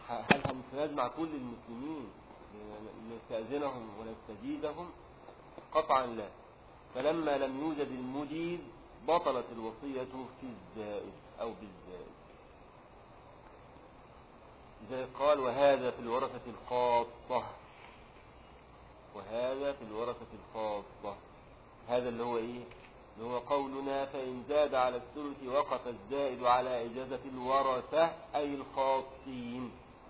هل هنجمع كل المسلمين نستأذنهم ونستجيدهم قطعا لا فلما لم يوجد المجيد بطلت الوصية في الزائد أو بالزائد لذلك قال وهذا في الورثة الخاصة وهذا في الورثة الخاصة هذا اللي هو ايه اللي هو قولنا فإن زاد على الثلث وقف الزائد على إجازة الورثة أي الخاصين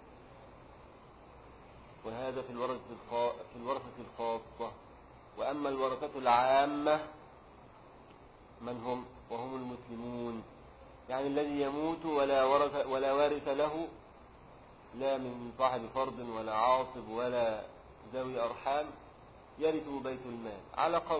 وهذا في الورثة في الورثة الخاصة وأما الورثة العامة من هم وهم المسلمون يعني الذي يموت ولا ورث ولا وارث له لا من صاحب فرض ولا عاصب ولا ذوي أرحام يرث بيت المال على قول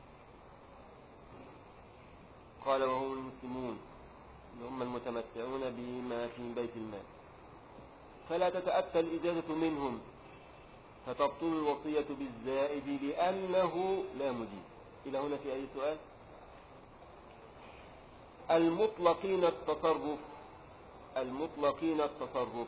قال وهم المسلمون هم المتمتعون بما في بيت المال فلا تتأتى الإجازة منهم فتبطل الوصية بالزائد لأنه لا مجيب إلى هنا في أي سؤال المطلقين التصرف المطلقين التصرف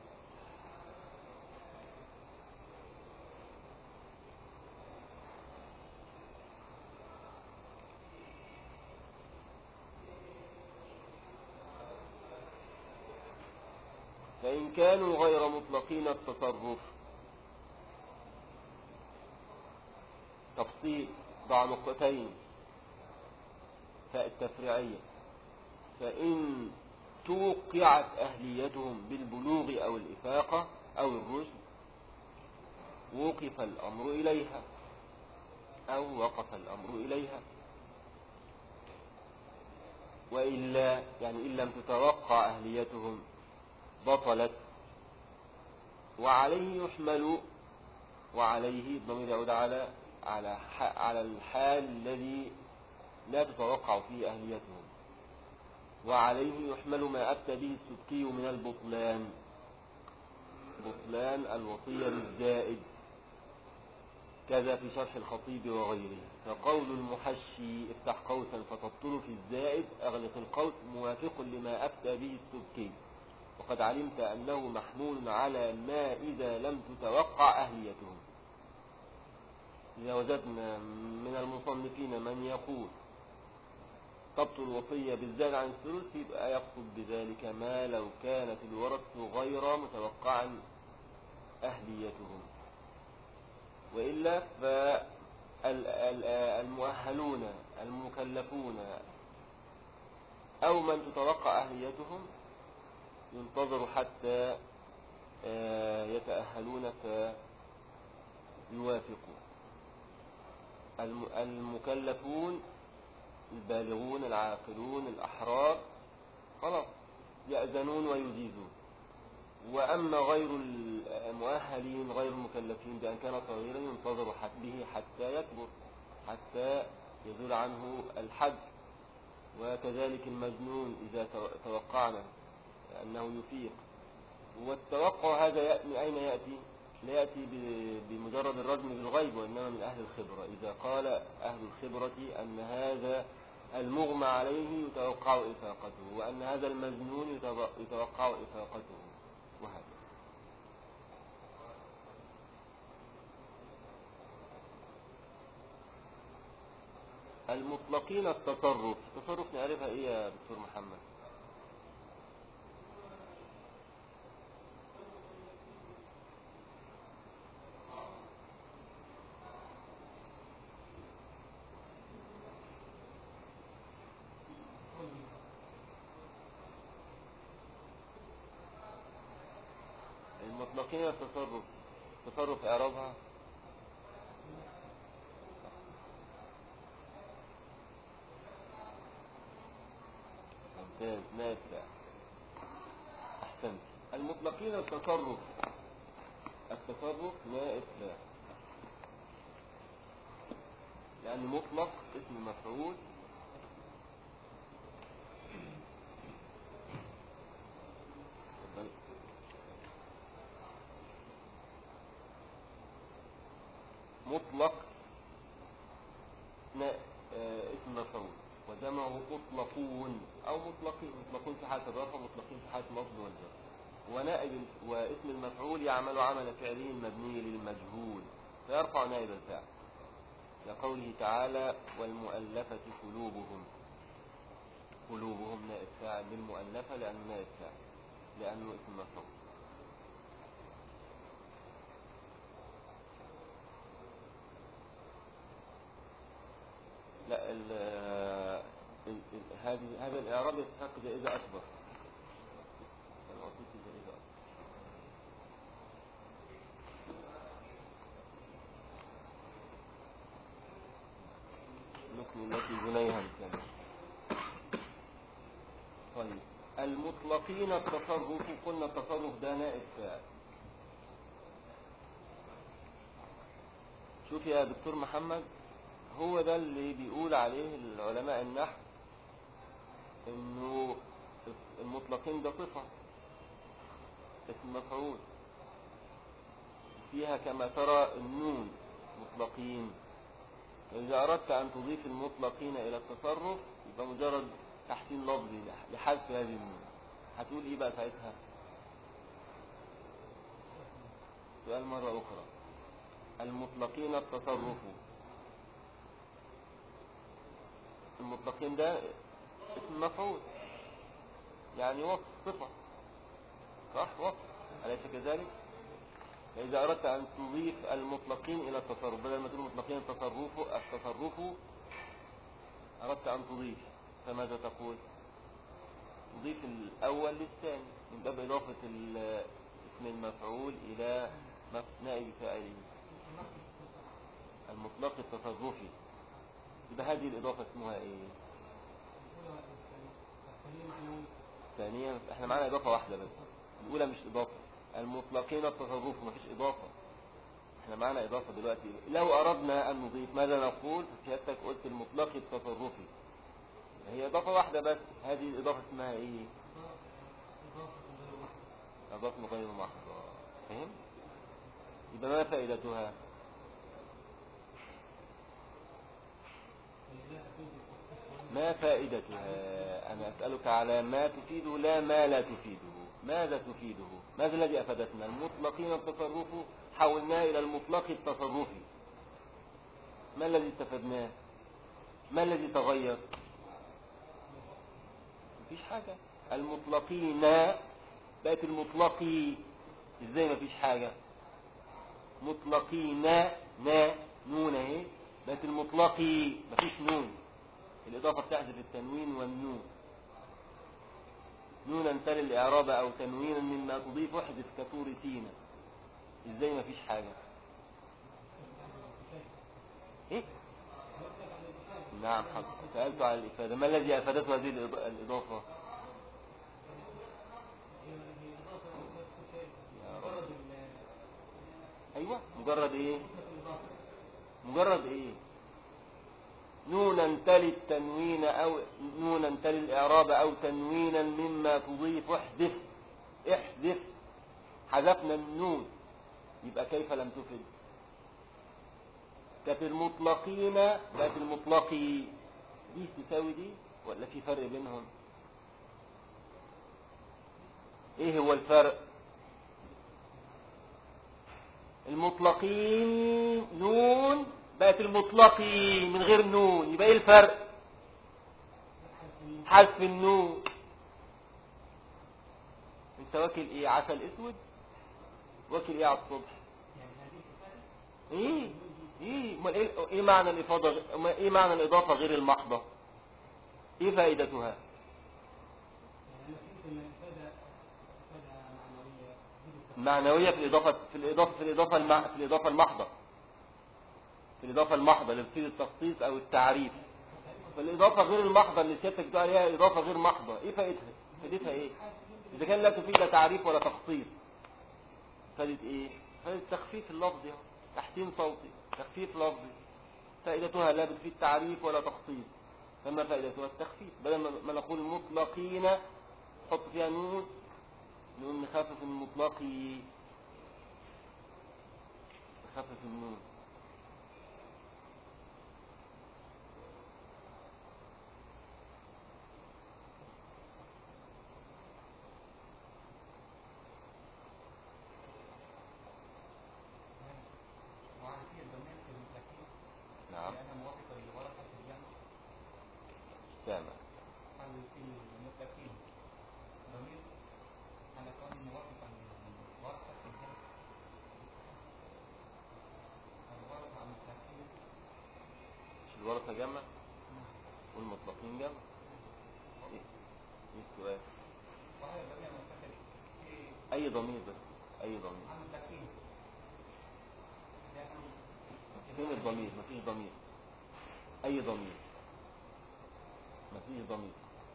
فإن كانوا غير مطلقين التصرف تفصيل ضع نقطتين فالتفريعية فإن توقعت أهليتهم بالبلوغ أو الإفاقة أو الرشد وقف الأمر إليها أو وقف الأمر إليها وإلا يعني إن لم تتوقع أهليتهم بطلت وعليه يحمل وعليه الضمير يعود على على على الحال الذي لا تتوقع فيه أهليتهم وعليه يحمل ما أتى به السبكي من البطلان بطلان الوصية للزائد كذا في شرح الخطيب وغيره فقول المحشي افتح قوسا فتبطل في الزائد أغلق القوس موافق لما أفتى به السبكي وقد علمت أنه محمول على ما إذا لم تتوقع أهليتهم إذا وجدنا من المصنفين من يقول تبطل الوصية بالزاد عن الثلث يبقى يقصد بذلك ما لو كانت الورثة غير متوقعا أهليتهم وإلا فالمؤهلون المكلفون أو من تتوقع أهليتهم ينتظر حتى آه، يتأهلون فيوافقوا المكلفون البالغون العاقلون الأحرار خلاص يأذنون ويجيزون وأما غير المؤهلين غير المكلفين بأن كان صغيرا ينتظر به حتى يكبر حتى يزول عنه الحد وكذلك المجنون إذا توقعنا أنه يفيق والتوقع هذا يأتي أين يأتي لا يأتي بمجرد الرجم بالغيب وإنما من أهل الخبرة إذا قال أهل الخبرة أن هذا المغمى عليه يتوقع إفاقته وأن هذا المجنون يتوقع إفاقته وهذا المطلقين التصرف التصرف نعرفها إيه يا دكتور محمد المطلقين التصرف تصرف اعرابها ممتاز نافع احسنت المطلقين التصرف التصرف نائب لا يعني مطلق اسم مفعول مطلق آه، اسم مفعول وجمعه مطلقون او مطلقين مطلقون في حالة الرفع مطلقين في حالة النصب والجر ونائب واسم المفعول يعمل عمل فعله المبني للمجهول فيرفع نائب الفاعل لقوله تعالى والمؤلفة قلوبهم قلوبهم نائب فاعل للمؤلفة لأنه نائب فاعل لأنه اسم مفعول لا ال ال ال هذه هذا الإعراب يستحق جائزة أكبر أنا أعطيك جائزة أكبر نكمل التي بنيها كان طيب المطلقين التصرف قلنا التصرف ده نائب فاعل شوف يا دكتور محمد هو ده اللي بيقول عليه العلماء النحو انه المطلقين ده صفة اسم مفعول فيها كما ترى النون مطلقين فإذا أردت أن تضيف المطلقين إلى التصرف يبقى مجرد تحسين لفظي لحذف هذه النون هتقول إيه بقى ساعتها سؤال مرة أخرى المطلقين التصرف المطلقين ده اسم مفعول يعني وصف صفة صح وصف أليس كذلك فإذا أردت أن تضيف المطلقين إلى التصرف بدل ما تقول المطلقين التصرف التصرف أردت أن تضيف فماذا تقول تضيف الأول للثاني من باب إضافة اسم المفعول إلى نائب فاعله المطلق التصرفي يبقى هذه الإضافة اسمها إيه ثانيا احنا معانا إضافة واحدة بس الأولى مش إضافة المطلقين التصرف مفيش إضافة احنا معانا إضافة دلوقتي لو أردنا أن نضيف ماذا نقول سيادتك قلت المطلق التصرفي هي إضافة واحدة بس هذه الإضافة اسمها إيه إضافة غير محضة فهم يبقى ما فائدتها ما فائدتها أنا أسألك على ما تفيده لا ما لا تفيده ماذا تفيده ماذا الذي أفادتنا المطلقين التصرف حولناه إلى المطلق التصرفي ما الذي استفدناه ما الذي تغير مفيش حاجة المطلقين بقت المطلقي ازاي مفيش حاجة مطلقين نا نون اهي بقت المطلقي مفيش نون الإضافة بتحذف التنوين والنون نونا تل الإعراب أو تنوينا مما تضيف احذف كطور سينا إزاي ما فيش حاجة إيه؟ نعم حق سألت على الإفادة ما الذي أفادته هذه الإضافة أيوة مجرد إيه مجرد إيه نونا تلي التنوين أو نونا تلي الإعراب أو تنوينا مما تضيف احذف احذف حذفنا النون يبقى كيف لم تفد كانت المطلقين بقت المطلقي دي تساوي دي ولا في فرق بينهم ايه هو الفرق المطلقين نون بقت المطلقي من غير نون يبقى ايه الفرق حذف النون انت واكل ايه عسل اسود واكل ايه على الصبح ايه ايه امال ايه ايه معنى الافاضه ايه معنى الاضافه غير المحضه ايه فائدتها معنويه في الاضافه في الاضافه في الاضافه المع... في الاضافه المحضه في الإضافة المحضة اللي بتصير التخصيص أو التعريف فالإضافة غير المحضة اللي سيادتك بتقول عليها إضافة غير محضة إيه فائدتها؟ فائدتها إيه؟ إذا كان لا تفيد لا تعريف ولا تخصيص فائدة إيه؟ فائدة تخفيف اللفظ يعني تحسين صوتي تخفيف لفظي فائدتها لا بتفيد تعريف ولا تخصيص فما فائدتها التخفيف بدل ما نقول مطلقين نحط فيها نون نقول نخفف المطلقي نخفف النون الحراسة جمع والمطلقين جمع ايه ايه السؤال وهذا الضمير المتصل في اي ضمير بس اي ضمير عن التكفير فين الضمير مفيش ضمير اي ضمير مفيش ضمير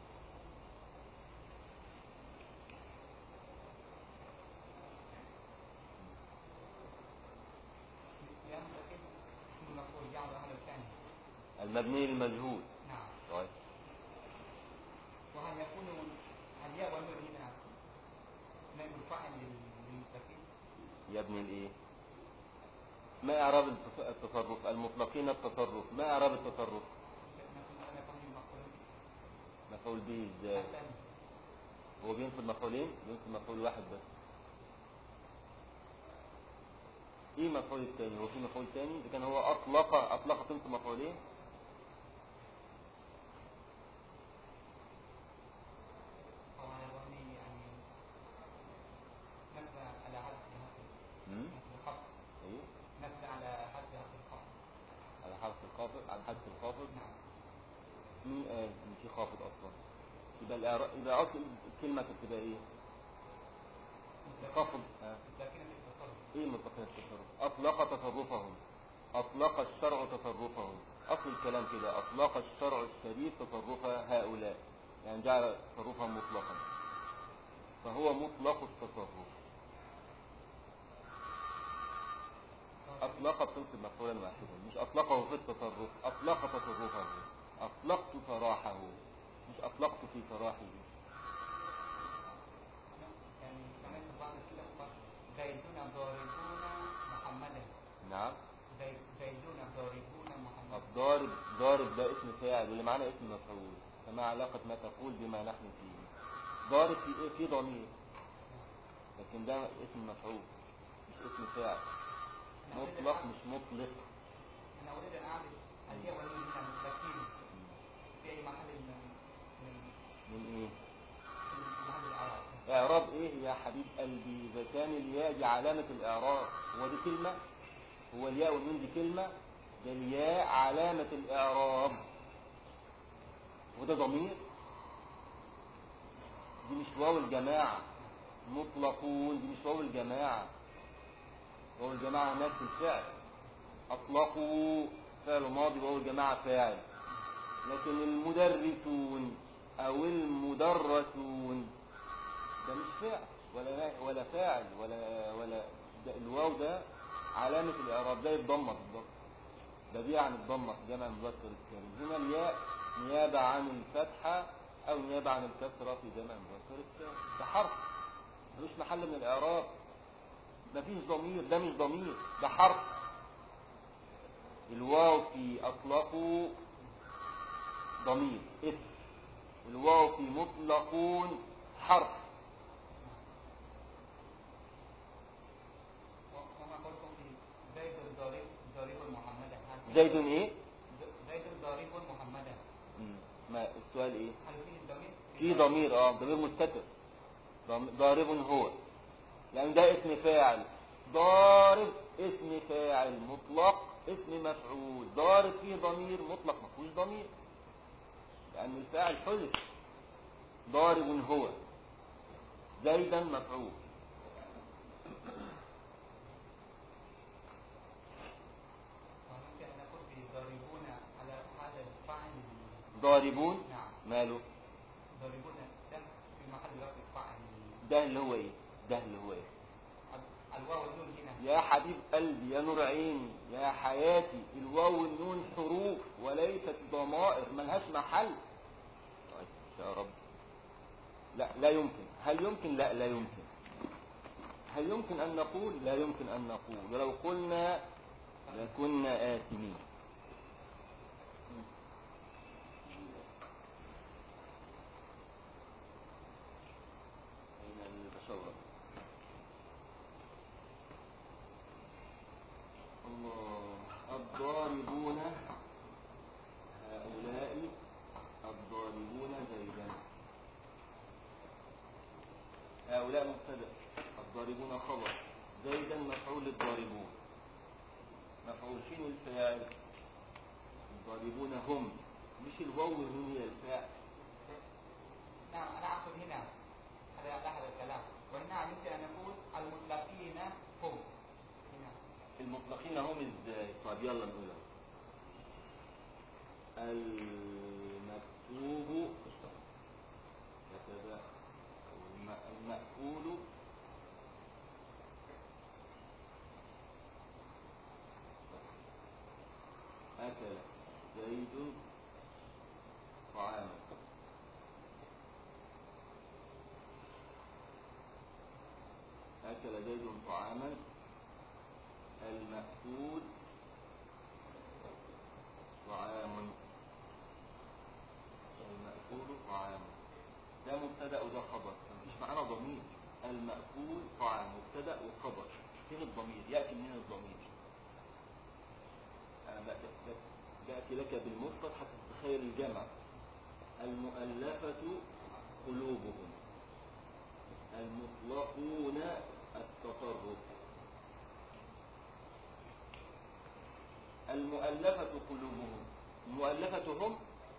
لأن التكفير اسم المفعول يعمل العمل الثاني المبني للمجهول نعم طيب وهل يكون الياء والنور هنا نائب الفاعل لل- للتكفير يبني الايه ما اعراب التص- التصرف المطلقين التصرف ما اعراب التصرف نكون أنا فهم المفعول مفعول به ازاي الثاني هو بينفذ مفعولين بينفذ مفعول واحد بس ايه مفعول التاني هو في مفعول تاني اذا كان هو اطلق اطلق تنصب مفعولين أو على ظني يعني نبذ على حد امم الخط ايه نبذ على حد الخط على حرف الخافض على حرف الخافض نعم مين قال ان في خافض اصلا يبقى الإعراب يبقى اصل الكلمه تبقى ايه خافض ها لكن في التصرف ايه مطلقين التصرف اطلق تصرفهم اطلق الشرع تصرفهم اصل الكلام كده اطلق الشرع الشريف تصرف هؤلاء يعني جعل تصرفهم مطلقا فهو مطلق التصرف اطلق بتنصب مفعولا واحدا مش اطلقه في التصرف اطلق تصرفه اطلقت سراحه مش اطلقت في سراحه يعني كمان في بعض الكلام زيدون ضاربون محمدا نعم زي- زيدون ضاربون محمدا الضارب ضارب ده اسم فاعل واللي معانا اسم مفعول فما علاقة ما تقول بما نحن فيه ضارب في ايه في ضمير لكن ده اسم مفعول مش اسم فاعل أنا أريد مطلق أن- مش مطلق أنا أريد أن أعرف هل هي ولي من المتكين في أي محل من من من ايه من محل الأعراب اعراب ايه يا حبيب قلبي اذا كان الياء دي علامة الاعراب هو دي كلمة هو الياء والنون دي كلمة ده الياء علامة الاعراب وده ضمير دي مش واو الجماعة مطلقون دي مش واو الجماعة واو الجماعة هناك في الفعل أطلقوا فعل ماضي واو الجماعة فاعل لكن المدرسون أو المدرسون ده مش فعل ولا ولا فاعل ولا ولا ده الواو ده علامة الإعراب ده الضمة بالضبط ده دي عن الضمة في جمع المذكر السالم هنا الياء نيابة عن الفتحة أو نيابة عن الكسرة في جمع المذكر السالم ده حرف ملوش محل من الإعراب مفيش ضمير ده مش ضمير ده حرف الواو في أطلقوا ضمير اسم الواو في مطلقون حرف وما قلتم في زيد ضارب ضارب محمدا هل في- زيد ايه ز- زيد ضارب محمدا مم. ما السؤال ايه هل فيه الضمير؟ في ضمير اه ضمير مستتر ضم- ضارب هو لان ده اسم فاعل ضارب اسم فاعل مطلق اسم مفعول ضارب فيه ضمير مطلق ما فيهوش ضمير لان الفاعل حذف ضارب هو زيدا مفعول وممكن أن نقول في ضاربون على هذا الفاعل ضاربون نعم ماله ضاربون ده في محل رفع فاعل ده اللي هو ايه ده اللي هو ايه ال- الواو والنون هنا يا حبيب قلبي يا نور عيني يا حياتي الواو والنون حروف وليست ضمائر ملهاش محل طيب يا رب لا لا يمكن هل يمكن لا لا يمكن هل يمكن أن نقول لا يمكن أن نقول ولو قلنا لكنا آثمين أين البشرة الله الضاربون هؤلاء الضاربون زيدا هؤلاء مبتدا الضاربون خبر زيدا مفعول للضاربون مفعول فين الفاعل ضاربون هم مش الواو هم هي الفاعل نعم أنا أقصد هنا هذا هذا الكلام وهنا يمكن أن نقول المطلقين هم هنا المطلقين هم ازاي طيب يلا نقولها المكتوب كتب الم- المأكول أكل زيد طعاما أكل زيد طعاما المأكول طعام المأكول طعام ده مبتدأ وده خبر مفيش معانا ضمير المأكول طعام مبتدأ وخبر فين الضمير يأتي منين الضمير آه، بأتي- بأتي لك بالمفرد حتى تتخيل الجمع المؤلفة قلوبهم المطلقون التصرف المؤلفة قلوبهم المؤلفة هم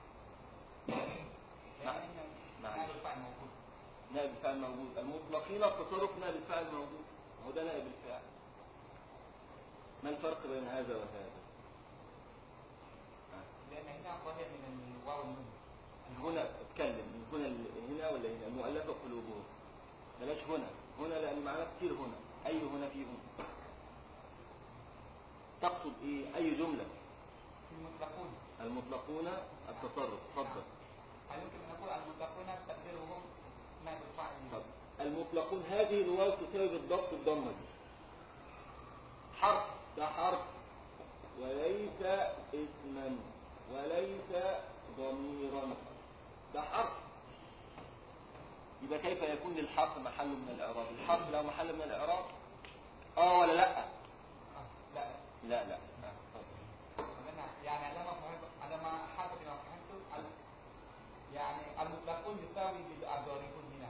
لأن هنا نعم. هذا الفعل موجود نائب الفاعل موجود المطلقين التصرف نائب الفاعل موجود هو ده نائب الفاعل ما الفرق بين هذا وهذا آه. لأن هنا ظاهر من الواو والنون هنا اتكلم من هنا ال- هنا ولا هنا المؤلفة قلوبهم بلاش هنا هنا لأن معنا كتير هنا أي هنا فيهم تقصد إيه أي جملة في المطلقون المطلقون التصرف تفضل هل يمكن أن نقول المطلقون تقديرهم نائب الفاعل طب المطلقون هذه الواو تساوي بالضبط الضمه دي حرف ده حرف وليس اسما وليس ضميرا ده حرف يبقى كيف يكون للحرف محل من الاعراب الحرف له محل من الاعراب اه ولا لا آه، لا لا لا آه، اتفضل. لأن يعني على ما فهمت على ما حسب ما فهمت ال- يعني المطلقون يساوي الضاربون هنا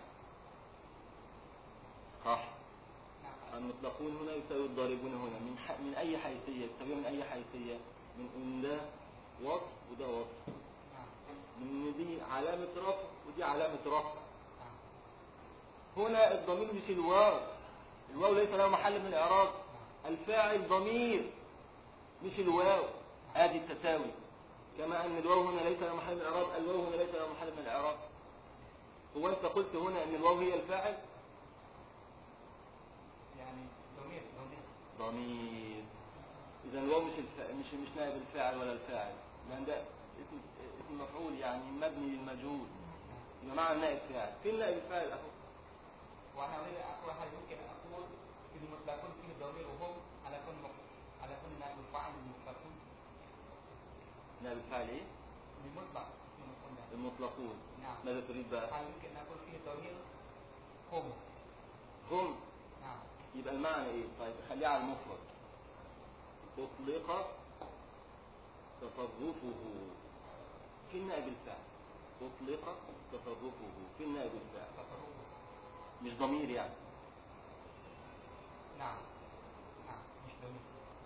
صح نعم المطلقون هنا يساوي الضاربون هنا من ح... من اي حيثيه يساويها من اي حيثيه من ان ده وصف وده وصف نعم من دي علامة رفع ودي علامة رفع نعم هنا الضمير مش الواو الواو ليس له محل من الإعراب نعم الفاعل ضمير مش الواو هذه التساوي كما أن الواو هنا ليس له محل من الإعراب الواو هنا ليس له محل من الإعراب هو أنت قلت هنا أن الواو هي الفاعل يعني ضمير ضمير ضمير إذا الواو مش الف... مش مش نائب الفاعل ولا الفاعل لأن ده اسم اسم مفعول يعني مبني للمجهول يبقى معنى النائب فاعل فين نائب الفاعل أهو وأنا أريد أن أقول هل يمكن أن أقول في المطلقون فيه ضمير وهم على كل مق- على كل نائب الفاعل المطلقون نائب الفاعل إيه؟ المطلق المطلق ده. المطلقون نعم ماذا تريد بقى هل يمكن أن أقول فيه ضمير هم هم نعم يبقى المعنى ايه طيب خليه على المفرد اطلق تصرفه في النائب الفاعل اطلق تصرفه في النائب الفاعل تصرفه مش ضمير يعني نعم نعم مش ضمير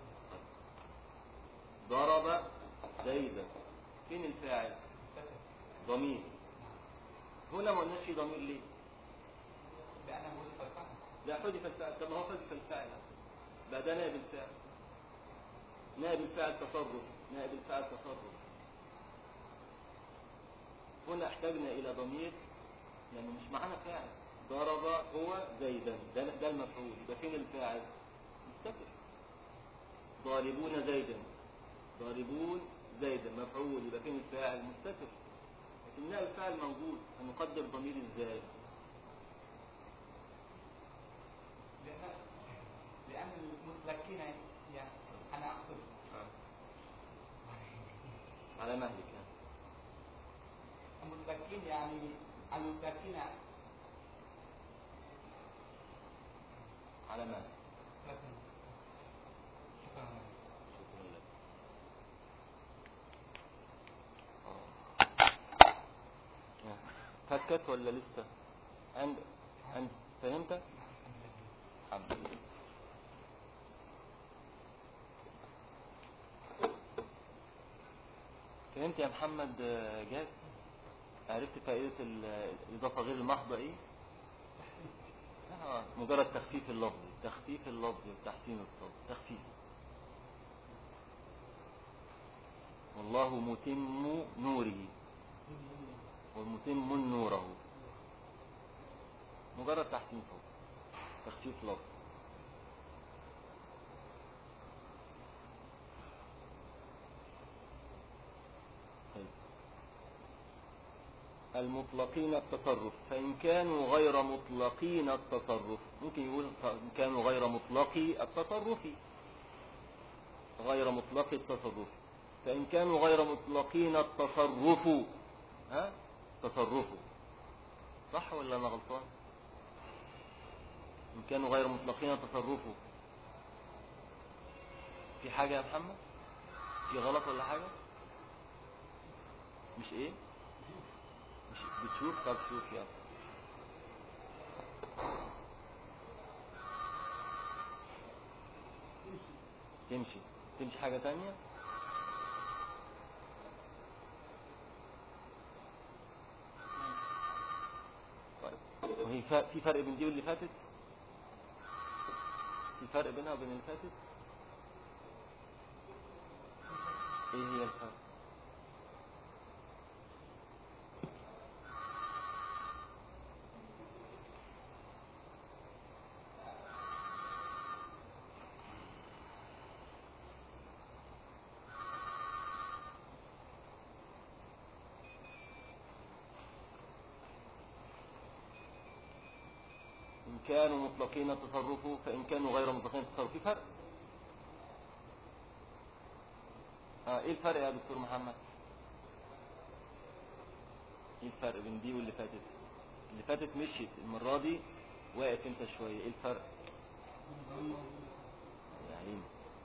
ضرب زيدا فين الفاعل مستتر ضمير نعم هنا ما قلناش في ضمير ليه لأنه وجد الفهم لا حذف الفاعل طب ما هو حذف الفاعل بقى ده نائب الفاعل نائب الفاعل تصرف نائب الفاعل تصرف هنا احتاجنا الى ضمير يعني مش معانا فاعل ضرب هو زيدا ده, ده المفعول يبقى فين الفاعل مستتر ضاربون زيدا ضاربون زيدا مفعول يبقى فين الفاعل مستتر لكن نائب الفاعل موجود هنقدر ضمير ازاي لأن لأن المطلقين يعني أنا أقصد على مهلك يعني. المطلقين يعني المطلقين على مهلك لكن شكرا شكرا لك فكت ولا لسه عند عند فهمت الحمد لله فهمت يا محمد آه، جاد عرفت فائدة ال- الإضافة غير المحضة إيه؟ آه، مجرد تخفيف اللفظ تخفيف اللفظ وتحسين الصوت تخفيف والله متم نوره ومتم نوره مجرد تحسين صوت تخفيف لفظ طيب. المطلقين التصرف فإن كانوا غير مطلقين التصرف ممكن يقول فإن كانوا غير مطلقي التصرف غير مطلقي التصرف فإن كانوا غير مطلقين التصرف ها تصرف صح ولا أنا غلطان إن كانوا غير مطلقين التصرف في حاجة يا محمد في غلط ولا حاجة مش ايه مش بتشوف طب شوف يلا تمشي تمشي حاجة تانية طيب وهي ف- في فرق بين دي واللي فاتت في فرق بينها وبين اللي فاتت ايه هي الفرق إن كانوا مطلقين التصرف فإن كانوا غير مطلقين التصرف في فرق آه إيه الفرق يا دكتور محمد إيه الفرق بين دي واللي فاتت اللي فاتت مشيت المرة دي واقف انت شوية إيه الفرق يا عيني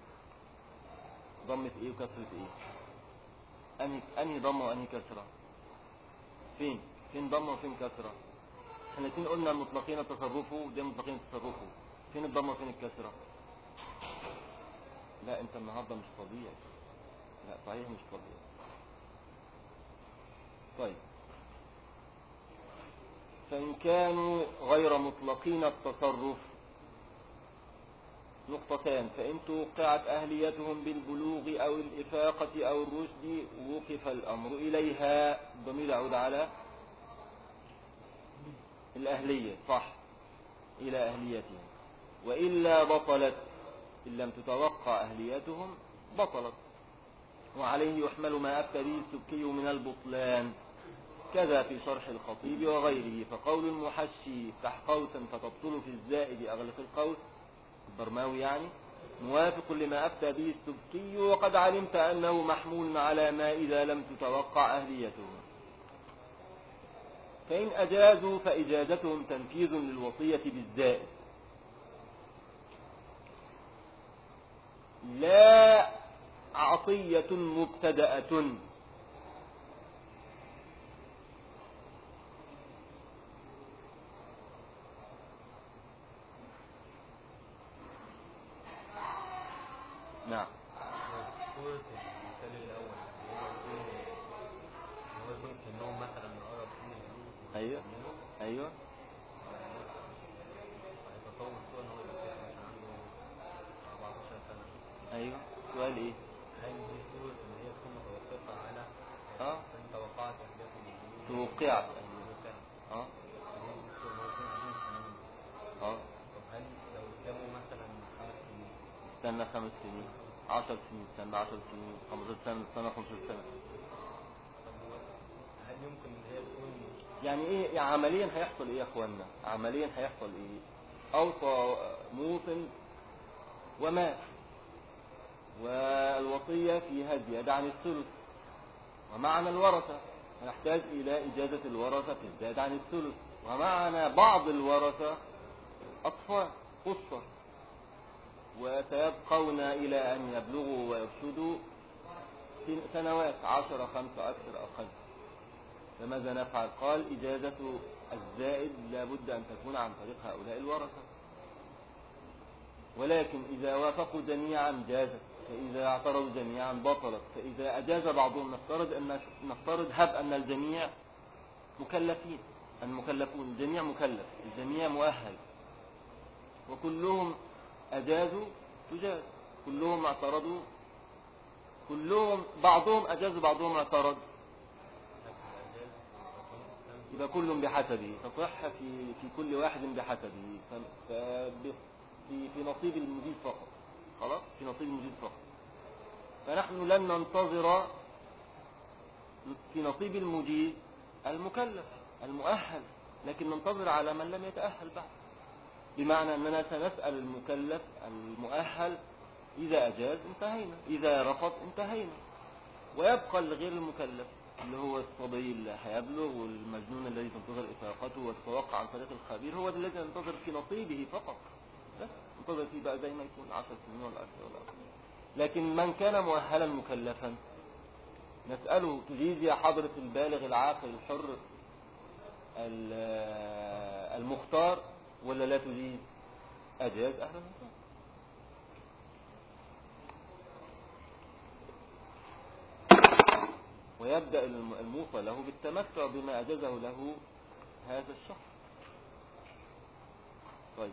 ضمة إيه وكسرة إيه أنهي أنهي ضمة وأنهي كسرة فين فين ضمة وفين كسرة احنا الاثنين قلنا المطلقين تصرفوا وده مطلقين تصرفوا فين الضمه وفين الكسره لا انت النهارده مش طبيعي لا صحيح مش طبيعي طيب فإن كانوا غير مطلقين التصرف نقطتان فإن توقعت أهليتهم بالبلوغ أو الإفاقة أو الرشد وقف الأمر إليها الضمير يعود على الأهلية صح إلى أهليتهم وإلا بطلت إن لم تتوقع أهليتهم بطلت وعليه يحمل ما أفتى به السبكي من البطلان كذا في شرح الخطيب وغيره فقول المحشي افتح قوسا فتبطل في الزائد أغلق القوس البرماوي يعني موافق لما أفتى به السبكي وقد علمت أنه محمول على ما إذا لم تتوقع أهليته فإن أجازوا فإجازتهم تنفيذ للوصية بالزائد لا عطية مبتدأة نعم صورة المثال الأول اللي هو يكون هو يكون كأنهم مثلا أقرب سن البلوغ أيوه أيوه هيتصور الصورة إن هو يبقى فيها مثلا عنده 14 سنة أيوه سؤال إيه هل دي صورة إن هي تكون متوقفة على آه. إن توقعت أهدافهم البلوغ توقعت. توقعت اه هي دي الصورة إن هو يكون عندهم سنين اه طب هل لو كانوا مثلا خمس سنين استنى خمس سنين عشر سنين استنى عشر سنين خمسة سنة استنى خمسة سنة طب هو هل يمكن إن هي تكون يعني ايه يعني عمليا هيحصل ايه يا اخوانا عمليا هيحصل ايه اوصى موطن ومات والوصية فيها زيادة عن الثلث ومعنى الورثة نحتاج إلى إجازة الورثة في الزيادة عن الثلث ومعنا بعض الورثة أطفال قصة وسيبقون إلى أن يبلغوا ويرشدوا في سنوات عشرة خمسة أكثر أو خمسة فماذا نفعل قال إجازة الزائد لابد أن تكون عن طريق هؤلاء الورثة ولكن إذا وافقوا جميعا جازت فإذا اعترضوا جميعا بطلت فإذا أجاز بعضهم نفترض أن نفترض هب أن الجميع مكلفين المكلفون الجميع مكلف الجميع مؤهل وكلهم أجازوا تجاز كلهم اعترضوا كلهم بعضهم أجاز بعضهم اعترض يبقى كل بحسبه تصح في في كل واحد بحسبه ف- ف- في في نصيب المجيد فقط خلاص في نصيب المجيد فقط فنحن لن ننتظر في نصيب المجيد المكلف المؤهل لكن ننتظر على من لم يتأهل بعد بمعنى أننا سنسأل المكلف المؤهل إذا أجاز انتهينا إذا رفض انتهينا ويبقى الغير المكلف اللي هو الصبي اللي هيبلغ والمجنون الذي تنتظر إفاقته والتوقع عن طريق الخبير هو ده الذي ننتظر في نصيبه فقط بس ننتظر فيه بقى زي ما يكون 10 سنين ولا أكثر ولا أكثر لكن من كان مؤهلا مكلفا نسأله تجيز يا حضرة البالغ العاقل الحر ال- المختار ولا لا تجيز أجاز أهلا وسهلا ويبدأ الم- الموصى له بالتمتع بما أجازه له هذا الشخص طيب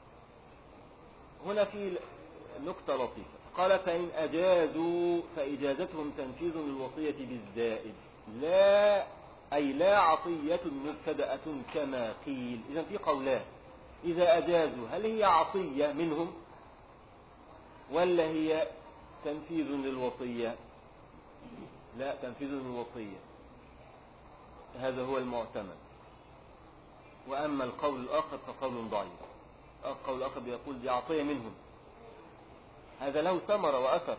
هنا في نكتة لطيفة قال فإن أجازوا فإجازتهم تنفيذ للوصية بالزائد لا أي لا عطية مبتدأة كما قيل إذا في قولان إذا أجازوا هل هي عطية منهم ولا هي تنفيذ للوصية لا تنفيذ للوصية هذا هو المعتمد وأما القول الآخر فقول ضعيف القول الآخر بيقول دي عطية منهم هذا له ثمرة وأثر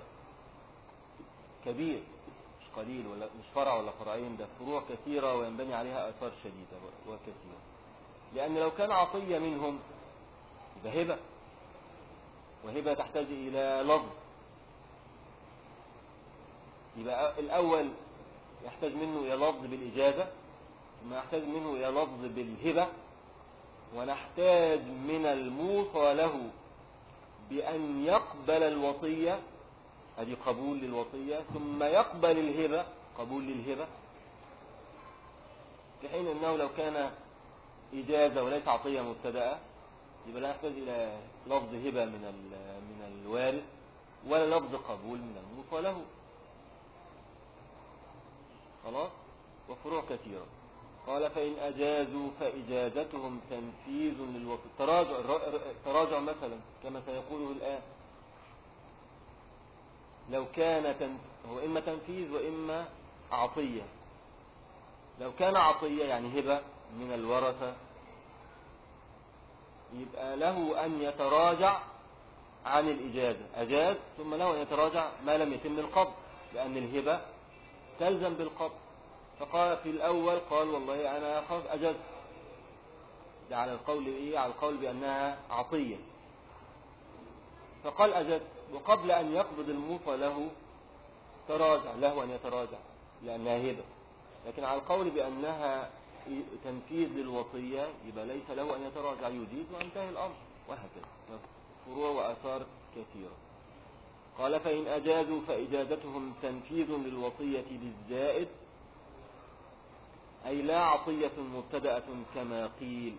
كبير مش قليل ولا مش فرع ولا فرعين ده فروع كثيرة وينبني عليها آثار شديدة و- وكثيرة لأن لو كان عطية منهم يبقى هبة وهبة تحتاج إلى لفظ يبقى الأول يحتاج منه إلى لفظ بالإجازة ثم يحتاج منه إلى لفظ بالهبة ونحتاج من الموصى له بأن يقبل الوصية هذه قبول للوصية ثم يقبل الهبة قبول للهبة في حين أنه لو كان إجازة وليس عطية مبتدأة يبقى لا يحتاج إلى لفظ هبة من ال- من الوارث ولا لفظ قبول من الموصى له خلاص وفروع كثيرة قال فإن أجازوا فإجازتهم تنفيذ للوصف تراجع الر- تراجع مثلا كما سيقوله الآن لو كان تن... هو إما تنفيذ وإما عطية لو كان عطية يعني هبة من الورثة يبقى له أن يتراجع عن الإجازة أجاز ثم له أن يتراجع ما لم يتم القبض لأن الهبة تلزم بالقبض فقال في الأول قال والله أنا أخاف أجز ده على القول إيه على القول بأنها عطية فقال أجز وقبل أن يقبض الموصى له تراجع له أن يتراجع لأنها هبة لكن على القول بأنها تنفيذ للوصية يبقى ليس له أن يتراجع يجيز وانتهي الأمر وهكذا فروع وآثار كثيرة قال فإن أجازوا فإجازتهم تنفيذ للوصية بالزائد أي لا عطية مبتدأة كما قيل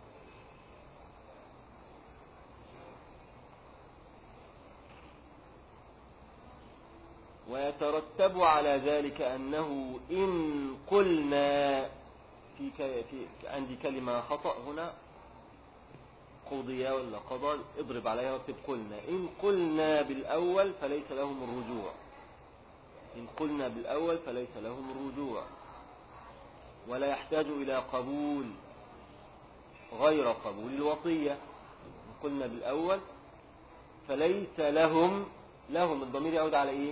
ويترتب على ذلك أنه إن قلنا في, ك... في عندي كلمة خطأ هنا قضية ولا قضاء اضرب عليها واكتب قلنا إن قلنا بالأول فليس لهم الرجوع إن قلنا بالأول فليس لهم الرجوع ولا يحتاج إلى قبول غير قبول الوصية إن قلنا بالأول فليس لهم لهم الضمير يعود على إيه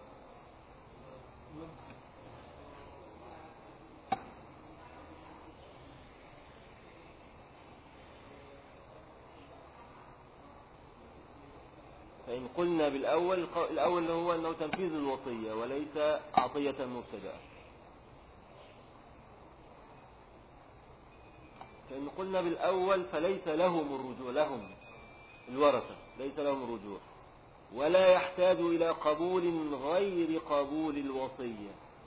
فإن قلنا بالأول الأول هو أنه تنفيذ الوصية وليس عطية مبتدأة فإن قلنا بالأول فليس لهم الرجوع لهم الورثة ليس لهم الرجوع ولا يحتاج إلى قبول غير قبول الوصية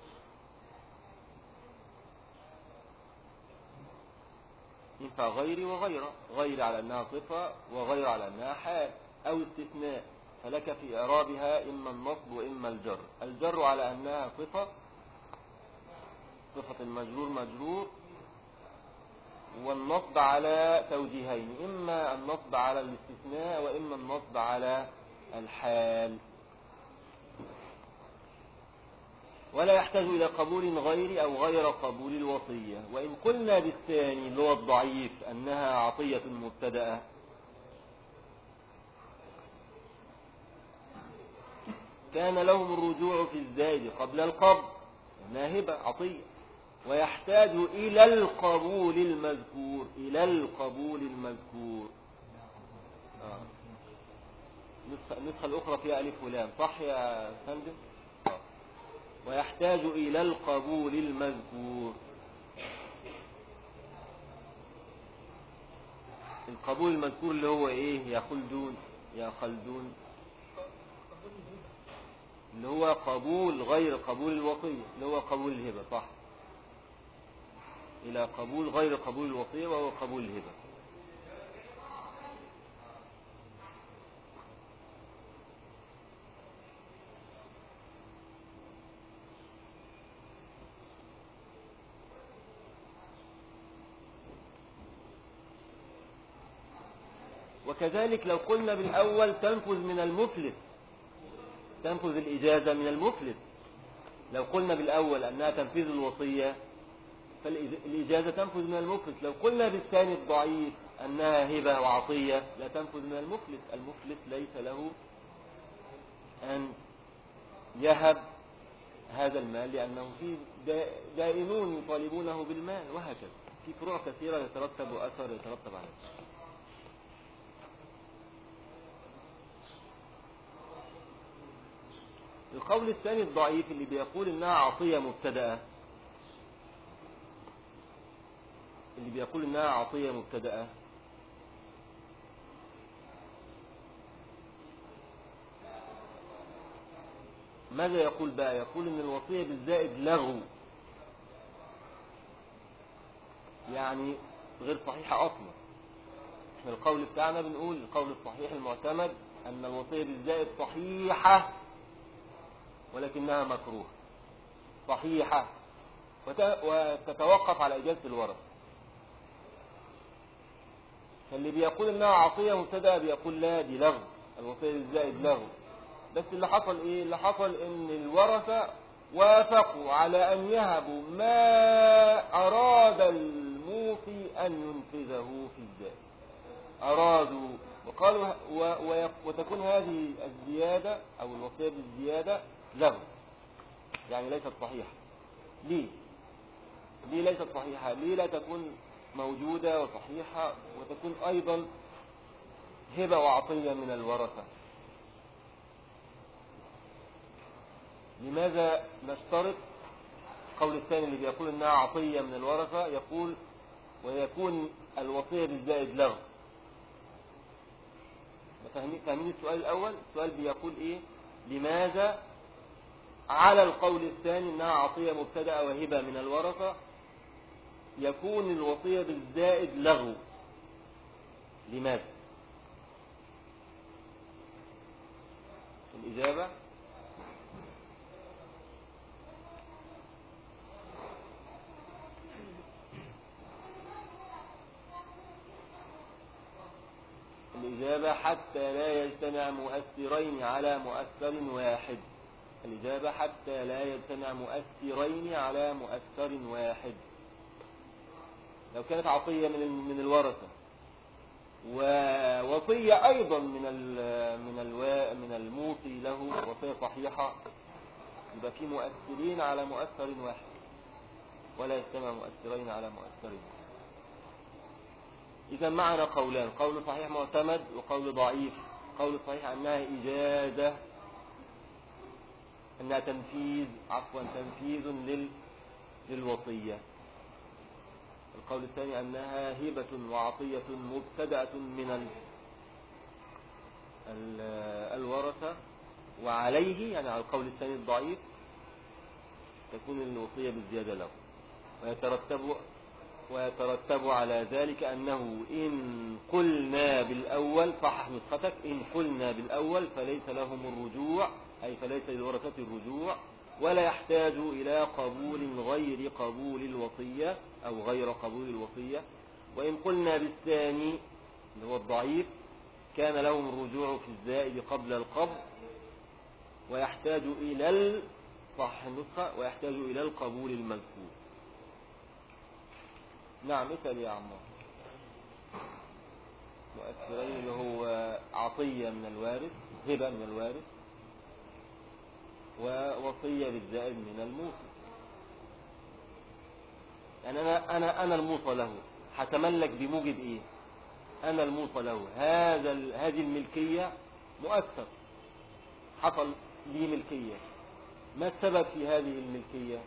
ينفع غيري وغيره غير على أنها صفة وغير على أنها حال أو استثناء فلك في إعرابها إما النصب وإما الجر الجر على أنها صفة صفة المجرور مجرور والنصب على توجيهين إما النصب على الاستثناء وإما النصب على الحال ولا يحتاج إلى قبول غير أو غير قبول الوصية وإن قلنا بالثاني اللي هو الضعيف أنها عطية مبتدأة كان لهم الرجوع في الزائد قبل القبض ناهبة عطية ويحتاج إلى القبول المذكور إلى القبول المذكور آه. النسخة النسخة الأخرى فيها ألف ولام صح يا فندم آه. ويحتاج إلى القبول المذكور القبول المذكور اللي هو إيه يا خلدون يا خلدون اللي هو قبول غير قبول الوصية اللي هو قبول الهبة صح إلى قبول غير قبول الوصية وهو قبول الهبة وكذلك لو قلنا بالأول تنفذ من المفلس تنفذ الإجازة من المفلس لو قلنا بالأول أنها تنفيذ الوصية فالإجازة تنفذ من المفلس لو قلنا بالثاني الضعيف أنها هبة وعطية لا تنفذ من المفلس المفلس ليس له أن يهب هذا المال لأنه في دائنون يطالبونه بالمال وهكذا في فروع كثيرة يترتب أثر يترتب عليه القول الثاني الضعيف اللي بيقول انها عطية مبتدأة اللي بيقول انها عطية مبتدأة ماذا يقول بقى يقول ان الوصية بالزائد لغو يعني غير صحيحة اصلا احنا القول بتاعنا بنقول القول الصحيح المعتمد ان الوصية بالزائد صحيحة ولكنها مكروه صحيحة وتتوقف على إجازة الورث فاللي بيقول انها عطية مبتدأ بيقول لا دي لغو الوصية الزائد لغو بس اللي حصل ايه اللي حصل ان الورثة وافقوا على ان يهبوا ما اراد الموصي ان ينفذه في الزائد ارادوا وقالوا و و وتكون هذه الزيادة او الوصية بالزيادة لغو يعني ليست صحيحة ليه ليه ليست صحيحة ليه لا تكون موجودة وصحيحة وتكون أيضا هبة وعطية من الورثة لماذا نشترط قول الثاني اللي بيقول انها عطية من الورثة يقول ويكون الوصية بالزائد لغو فاهمين السؤال الأول السؤال بيقول إيه لماذا على القول الثاني انها عطية مبتدأة وهبة من الورثة يكون الوصية بالزائد لغو لماذا الإجابة الإجابة حتى لا يجتمع مؤثرين على مؤثر واحد الإجابة حتى لا يجتمع مؤثرين على مؤثر واحد لو كانت عطية من من الورثة ووصية أيضا من ال من ال من الموصي له وصية صحيحة يبقى في مؤثرين على مؤثر واحد ولا يجتمع مؤثرين على مؤثر واحد إذا معنا قولان قول صحيح معتمد وقول ضعيف قول صحيح أنها إجازة أنها تنفيذ عفوا تنفيذ لل للوصية القول الثاني أنها هبة وعطية مبتدأة من ال... ال- الورثة وعليه يعني على القول الثاني الضعيف تكون الوصية بالزيادة له ويترتب ويترتب على ذلك أنه إن قلنا بالأول صحح نسختك إن قلنا بالأول فليس لهم الرجوع أي فليس للورثة الرجوع ولا يحتاج إلى قبول غير قبول الوصية أو غير قبول الوصية وإن قلنا بالثاني اللي هو الضعيف كان لهم الرجوع في الزائد قبل القبض ويحتاج إلى ال- صح النسخة ويحتاج إلى القبول المذكور نعم اسأل يا عمار مؤثرين اللي هو عطية من الوارث هبة من الوارث ووصية بالزائد من الموصي يعني أنا أنا أنا الموصى له هتملك بموجب إيه؟ أنا الموصى له هذا ال- هذه الملكية مؤثر حصل لي ملكية ما السبب في هذه الملكية؟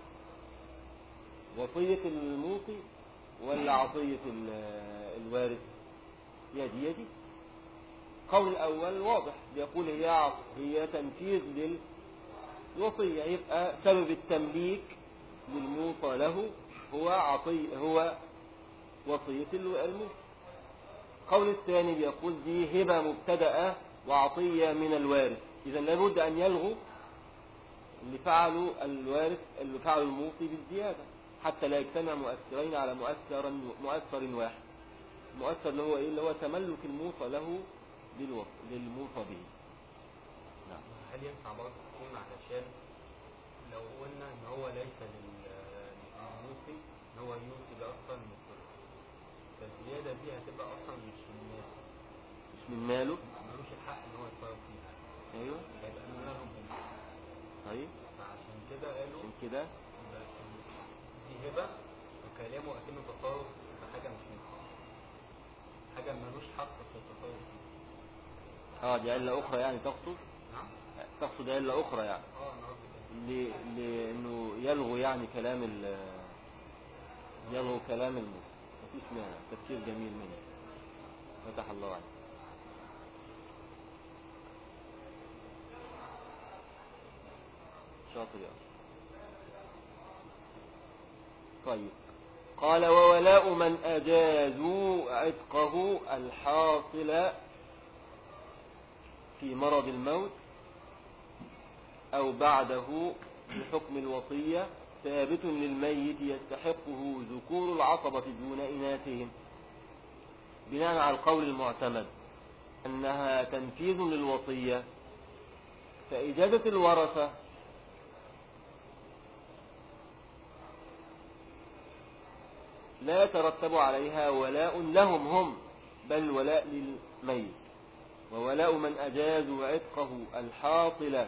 وصية الموصي ولا عطية ال- الوارث يدي يدي قول الأول واضح بيقول هي عط- هي تنفيذ للوصية يبقى سبب التمليك للموصى له هو عطي هو وصية ال- الموصي القول الثاني بيقول دي هبة مبتدأة وعطية من الوارث إذا لابد أن يلغوا اللي فعلوا الوارث اللي فعلوا الموصي بالزيادة حتى لا يجتمع مؤثرين على مؤثر مؤثر واحد المؤثر اللي هو ايه اللي هو تملك الموصى له للوص- للموصى به نعم هل ينفع برضه تكون علشان لو قلنا ان هو ليس لل- للموصي ان هو يوصي ده اصلا من الثلث فالزياده دي هتبقى اصلا مش من مش من ماله ملوش الحق ان هو يتصرف فيها ايوه هيبقى من لهم طيب فعشان كده قالوا عشان كده يبقى دي هبه وكلامه اكنه تصرف في حاجه مش منه حاجه ملوش حق في التصرف فيها اه دي علة أخرى يعني تقصد نعم تقصد علة أخرى يعني اه انا قصدي كده ل- لأنه يلغو يعني كلام ال يلغو كلام الموت مفيش مانع تفكير جميل منه فتح الله عليك شاطر يا أخي. طيب قال وولاء من أجازوا عتقه الحاصل في مرض الموت أو بعده بحكم الوصية ثابت للميت يستحقه ذكور العصبة دون إناثهم بناء على القول المعتمد أنها تنفيذ للوصية فإجازة الورثة لا يترتب عليها ولاء لهم هم بل ولاء للميت وولاء من أجازوا عتقه الحاصل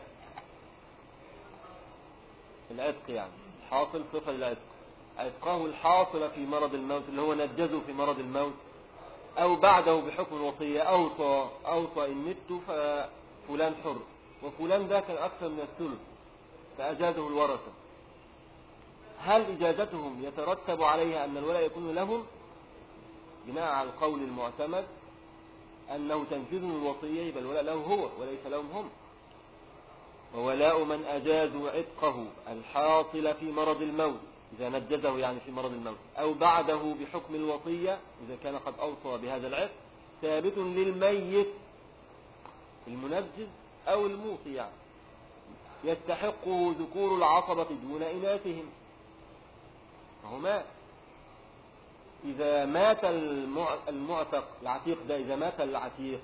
العتق يعني حاصل صفة للعتق عتقه الحاصل في مرض الموت اللي هو نجزه في مرض الموت أو بعده بحكم الوصية أوصى أوصى إن مت ففلان حر وفلان ده كان أكثر من الثلث فأجازه الورثة هل إجازتهم يترتب عليها أن الولاء يكون لهم بناء على القول المعتمد أنه تنفيذ الوصية يبقى الولاء له هو وليس لهم هم وولاء من أجازوا عتقه الحاصل في مرض الموت إذا نجزه يعني في مرض الموت أو بعده بحكم الوصية إذا كان قد أوصى بهذا العتق ثابت للميت المنجز أو الموصي يعني يستحقه ذكور العصبة دون إناثهم فهو مات إذا مات المع- المعتق العتيق ده إذا مات العتيق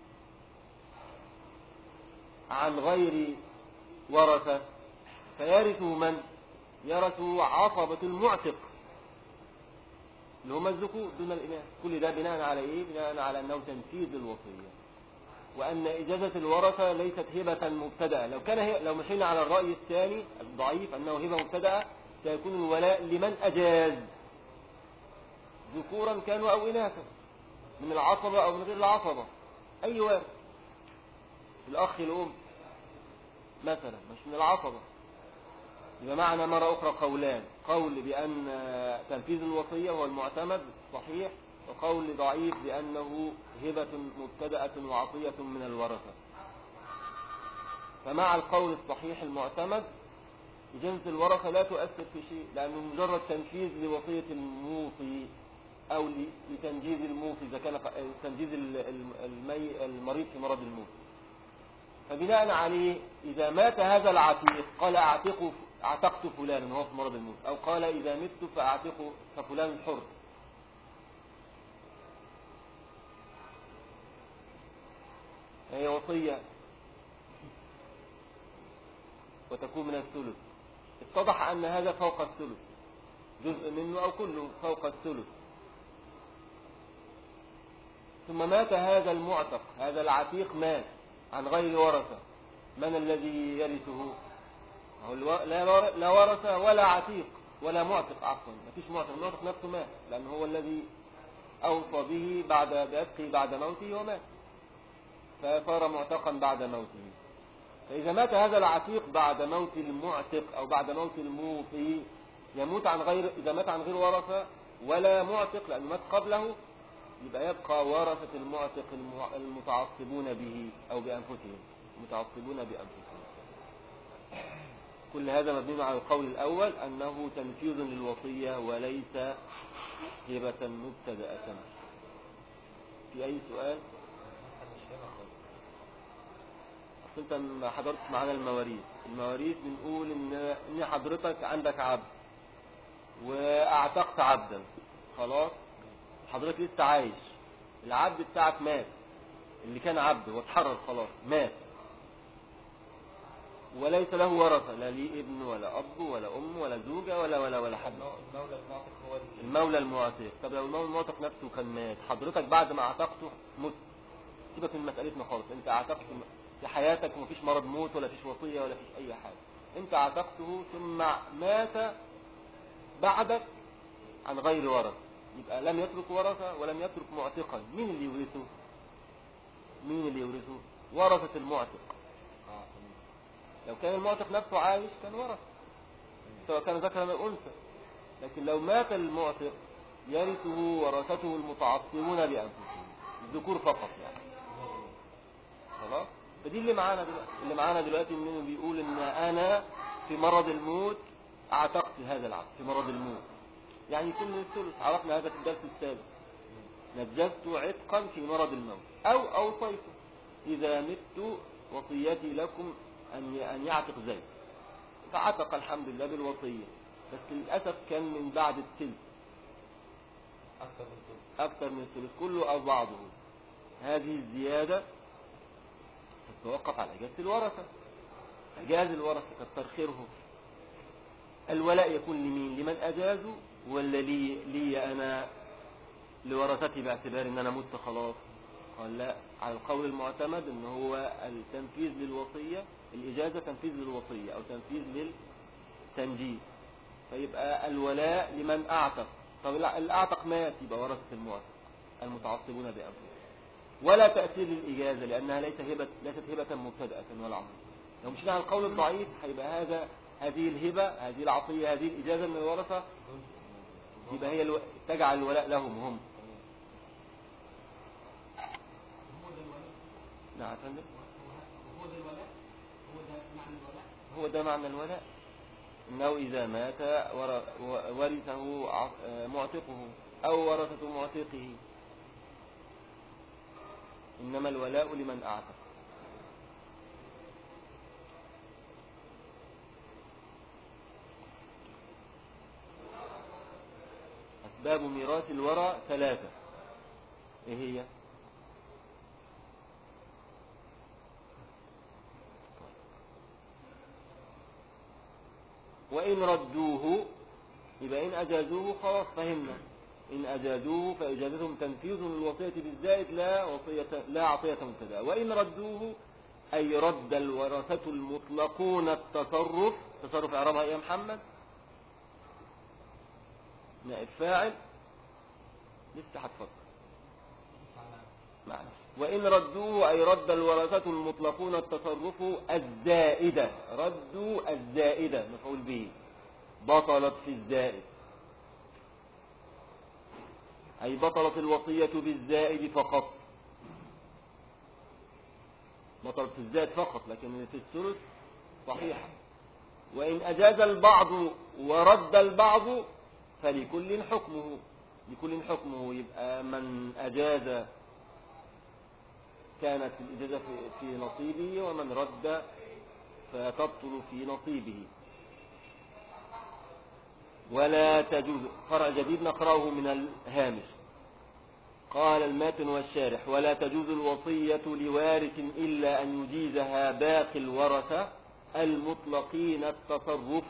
عن غير ورثة فيرث من يرث عصبة المعتق اللي هم الذكور دون الإناث كل ده بناء على إيه بناء على أنه تنفيذ الوصية وأن إجازة الورثة ليست هبة مبتدأة لو كان هي لو مشينا على الرأي الثاني الضعيف أنه هبة مبتدأة سيكون الولاء لمن أجاز ذكورا كانوا أو إناثا من العصبة أو من غير العصبة أي وارث الأخ الأم مثلا مش من العصبة يبقى معنى مرة أخرى قولان قول بأن تنفيذ الوصية هو المعتمد صحيح وقول ضعيف بأنه هبة مبتدأة وعطية من الورثة فمع القول الصحيح المعتمد جنس الورثة لا تؤثر في شيء لأنه مجرد تنفيذ لوصية الموصي أو ل- لتنجيز الموصي إذا كان ق- تنجيز ال- ال- المي المريض في مرض الموت فبناء عليه إذا مات هذا العتيق قال أعتق أعتقت فلانا وهو في مرض الموت أو قال إذا مت فأعتق ففلان حر هي وصية وتكون من الثلث اتضح أن هذا فوق الثلث جزء منه أو كله فوق الثلث ثم مات هذا المعتق هذا العتيق مات عن غير ورثة من الذي يرثه هو الو... لا, ور... لا ورثة ولا عتيق ولا معتق عفوا ما فيش معتق المعتق نفسه مات لأنه هو الذي أوصى به بعد بأسقه بعد موته ومات فصار معتقا بعد موته فإذا مات هذا العتيق بعد موت المعتق أو بعد موت الموصي يموت عن غير إذا مات عن غير ورثة ولا معتق لأنه مات قبله يبقى يبقى ورثة المعتق المع- المتعصبون به أو بأنفسهم متعصبون بأنفسهم كل هذا مبني على القول الأول أنه تنفيذ للوصية وليس هبة مبتدأة في أي سؤال؟ محدش فاهمها خالص أصل أنت ما حضرتش معانا المواريث المواريث بنقول إن إن حضرتك عندك عبد وأعتقت عبدا خلاص حضرتك لسه عايش العبد بتاعك مات اللي كان عبد واتحرر خلاص مات وليس له ورثة لا ليه ابن ولا أب ولا أم ولا زوجة ولا ولا ولا حد المو- المولى المعتق هو اللي المولى المعتق طب لو المولى المعتق نفسه كان مات حضرتك بعد ما اعتقته مت سيبك من مسألتنا خالص انت اعتقت في حياتك ومفيش مرض موت ولا فيش وصية ولا فيش اي حاجة انت اعتقته ثم مات بعدك عن غير ورث يبقى لم يترك ورثة ولم يترك معتقا مين اللي يورثه مين اللي يورثه ورثة المعتق اه تمام لو كان المعتق نفسه عايش كان ورث سواء كان ذكرا او انثى لكن لو مات المعتق يرثه ورثته المتعصبون بانفسهم الذكور فقط يعني خلاص فدي اللي معانا دلوقتي اللي معانا دلوقتي انه بيقول ان انا في مرض الموت اعتقت هذا العبد في مرض الموت يعني يكون من الثلث عرفنا هذا في الدرس السابق نجزت عتقا في مرض الموت او اوصيته اذا مت وصيتي لكم ان ان يعتق زيد فعتق الحمد لله بالوصيه بس للاسف كان من بعد الثلث اكثر من كده أكثر من الثلث كله أو بعضه هذه الزيادة تتوقف على إجازة الورثة إجاز الورثة كتر خيرهم الولاء يكون لمين لمن أجازوا ولا لي, لي أنا لورثتي باعتبار أن أنا مت خلاص قال لا على القول المعتمد أن هو التنفيذ للوصية الإجازة تنفيذ للوصية أو تنفيذ للتنجيز فيبقى الولاء لمن أعتق طب لا، اللي أعتق مات يبقى ورثة المعتق المتعصبون بأنفسهم ولا تأثير للإجازة لأنها ليست هبة ليست هبة مبتدأة ولا عمل لو مشينا على القول الضعيف هيبقى هذا هذه الهبة هذه العطية هذه الإجازة من الورثة يبقى هي الو... تجعل الولاء لهم هم هو ده الولاء نعم يا فندم هو ده الولاء هو ده معنى الولاء هو ده معنى الولاء انه اذا مات ور- و- ورثه ع- آه، معتقه او ورثة معتقه انما الولاء لمن اعتق اسباب ميراث الورى ثلاثة ايه هي وإن ردوه يبقى إن أجازوه خلاص فهمنا إن أجازوه فإجازتهم تنفيذ للوصية بالزائد لا وصية لا عطية مبتدأ وإن ردوه أي رد الورثة المطلقون التصرف تصرف إعرابها إيه يا محمد نائب فاعل لسه هتفكر معلش وإن ردوه أي رد الورثة المطلقون التصرف الزائدة ردوا الزائدة مفعول به بطلت في الزائد أي بطلت الوصية بالزائد فقط بطلت في الزائد فقط لكن في الثلث صحيحة وإن أجاز البعض ورد البعض فلكل حكمه لكل حكمه يبقى من أجاز كانت الإجازة في- في نصيبه ومن رد فتبطل في نصيبه ولا تجوز فرع جديد نقرأه من الهامش قال الماتن والشارح ولا تجوز الوصية لوارث إلا أن يجيزها باقي الورثة المطلقين التصرف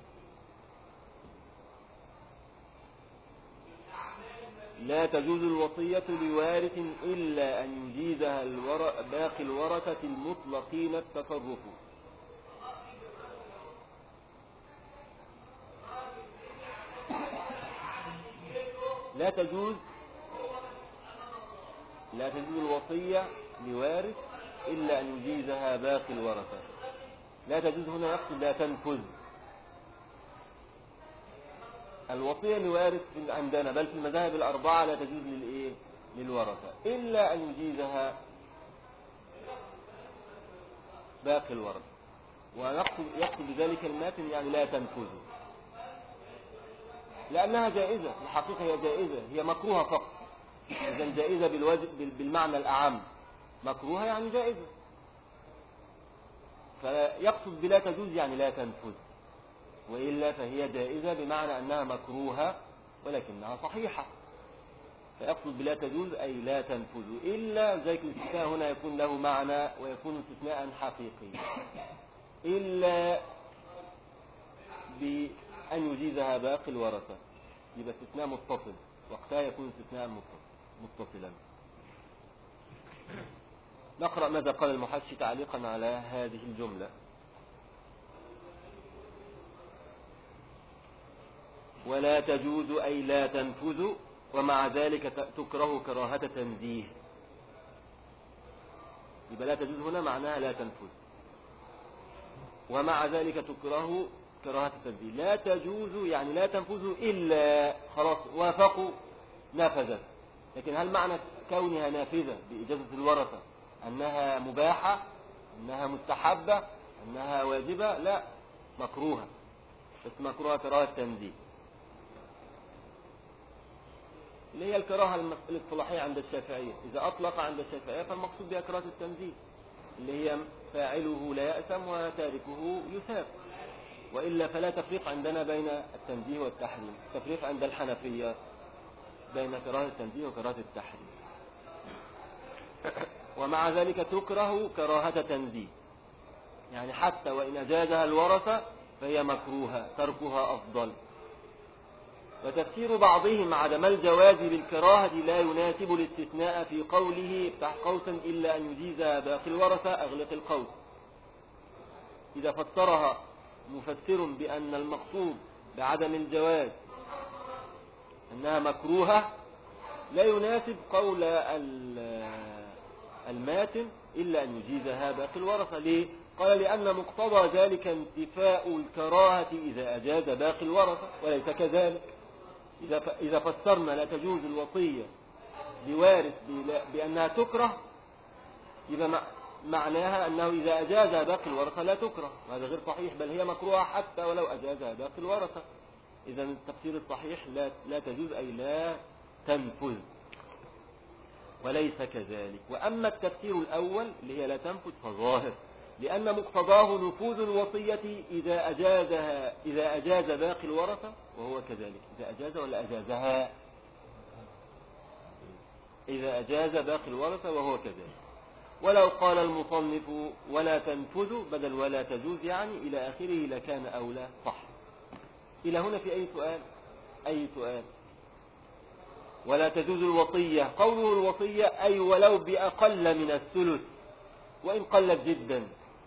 لا تجوز الوصية لوارث إلا أن يجيزها الور... باقي الورثة المطلقين التصرف لا تجوز لا تجوز الوصية لوارث إلا أن يجيزها باقي الورثة لا تجوز هنا يقصد لا تنفذ الوصية لوارث في- عندنا بل في المذاهب الأربعة لا تجوز للإيه؟ للورثة إلا أن يجيزها باقي الورثة ويقصد يقصد بذلك الماتن يعني لا تنفذ لأنها جائزة الحقيقة هي جائزة هي مكروهة فقط إذا جائزة بالوجه بال- بالمعنى الأعم مكروهة يعني جائزة فيقصد بلا تجوز يعني لا تنفذ وإلا فهي جائزة بمعنى أنها مكروهة ولكنها صحيحة فيقصد بلا تجوز أي لا تنفذ إلا ذلك الاستثناء هنا يكون له معنى ويكون استثناء حقيقيا إلا بأن يجيزها باقي الورثة يبقى استثناء متصل وقتها يكون استثناء متصل- متصلا نقرأ ماذا قال المحشي تعليقا على هذه الجملة ولا تجوز أي لا تنفذ ومع ذلك ت- تكره كراهة تنزيه يبقى لا تجوز هنا معناها لا تنفذ ومع ذلك تكره كراهة التنزيه لا تجوز يعني لا تنفذ إلا خلاص وافقوا نفذت لكن هل معنى كونها نافذة بإجازة الورثة أنها مباحة أنها مستحبة أنها واجبة لا مكروهة بس مكروهة كراهة تنزيه اللي هي الكراهة الم- الاصطلاحية عند الشافعية إذا أطلق عند الشافعية فالمقصود بها كراهة التنزيه اللي هي فاعله لا يأثم وتاركه يثاب وإلا فلا تفريق عندنا بين التنزيه والتحريم تفريق عند الحنفية بين كراهة التنزيه وكراهة التحريم ومع ذلك تكره كراهة تنزيه يعني حتى وإن أجازها الورثة فهي مكروهة تركها أفضل وتفسير بعضهم عدم الجواز بالكراهة لا يناسب الاستثناء في قوله افتح قوسا إلا أن يجيزها باقي الورثة أغلق القوس إذا فسرها مفسر بأن المقصود بعدم الجواز أنها مكروهة لا يناسب قول ال- الماتن إلا أن يجيزها باقي الورثة ليه؟ قال لأن مقتضى ذلك انتفاء الكراهة إذا أجاز باقي الورثة وليس كذلك إذا ف- إذا فسرنا لا تجوز الوصية لوارث بلا- بأنها تكره يبقى مع- معناها أنه إذا أجازها باقي الورثة لا تكره وهذا غير صحيح بل هي مكروهة حتى ولو أجازها باقي الورثة إذا التفسير الصحيح لا, لا تجوز أي لا تنفذ وليس كذلك وأما التفسير الأول اللي هي لا تنفذ فظاهر لأن مقتضاه نفوذ الوصية إذا أجازها إذا أجاز باقي الورثة وهو كذلك إذا أجاز ولا أجازها إذا أجاز باقي الورثة وهو كذلك ولو قال المصنف ولا تنفذ بدل ولا تجوز يعني إلى آخره لكان أولى صح إلى هنا في أي سؤال أي سؤال ولا تجوز الوصية قوله الوصية أي ولو بأقل من الثلث وإن قلت جدا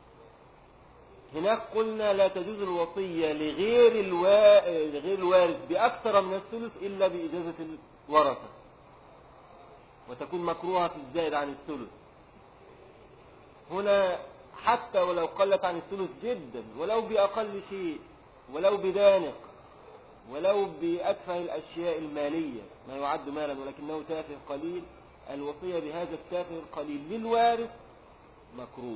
هناك قلنا لا تجوز الوصية لغير الوا... لغير الوارث بأكثر من الثلث إلا بإجازة الورثة وتكون مكروهة في الزائد عن الثلث هنا حتى ولو قلت عن الثلث جدا ولو بأقل شيء ولو بدانق ولو بأتفه الأشياء المالية ما يعد مالا ولكنه تافه قليل الوصية بهذا التافه القليل للوارث مكروه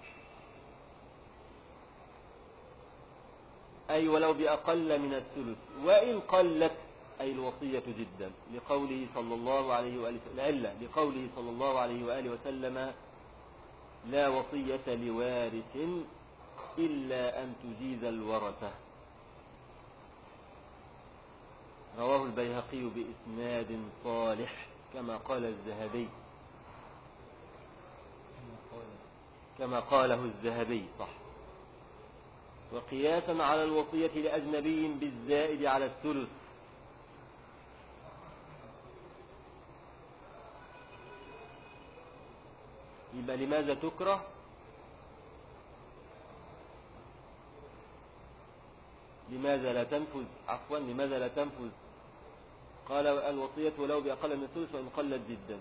أي ولو بأقل من الثلث وإن قلت أي الوصية جدا لقوله صلى الله عليه وآله وسلم العلة لقوله صلى الله عليه وآله وسلم لا وصية لوارث إلا أن تجيز الورثة رواه البيهقي بإسناد صالح كما قال الذهبي كما قاله الذهبي صح وقياسا على الوصية لأجنبي بالزائد على الثلث يبقى لماذا تكره لماذا لا تنفذ عفوا لماذا لا تنفذ قال الوصية ولو بأقل من الثلث وإن قلت جدا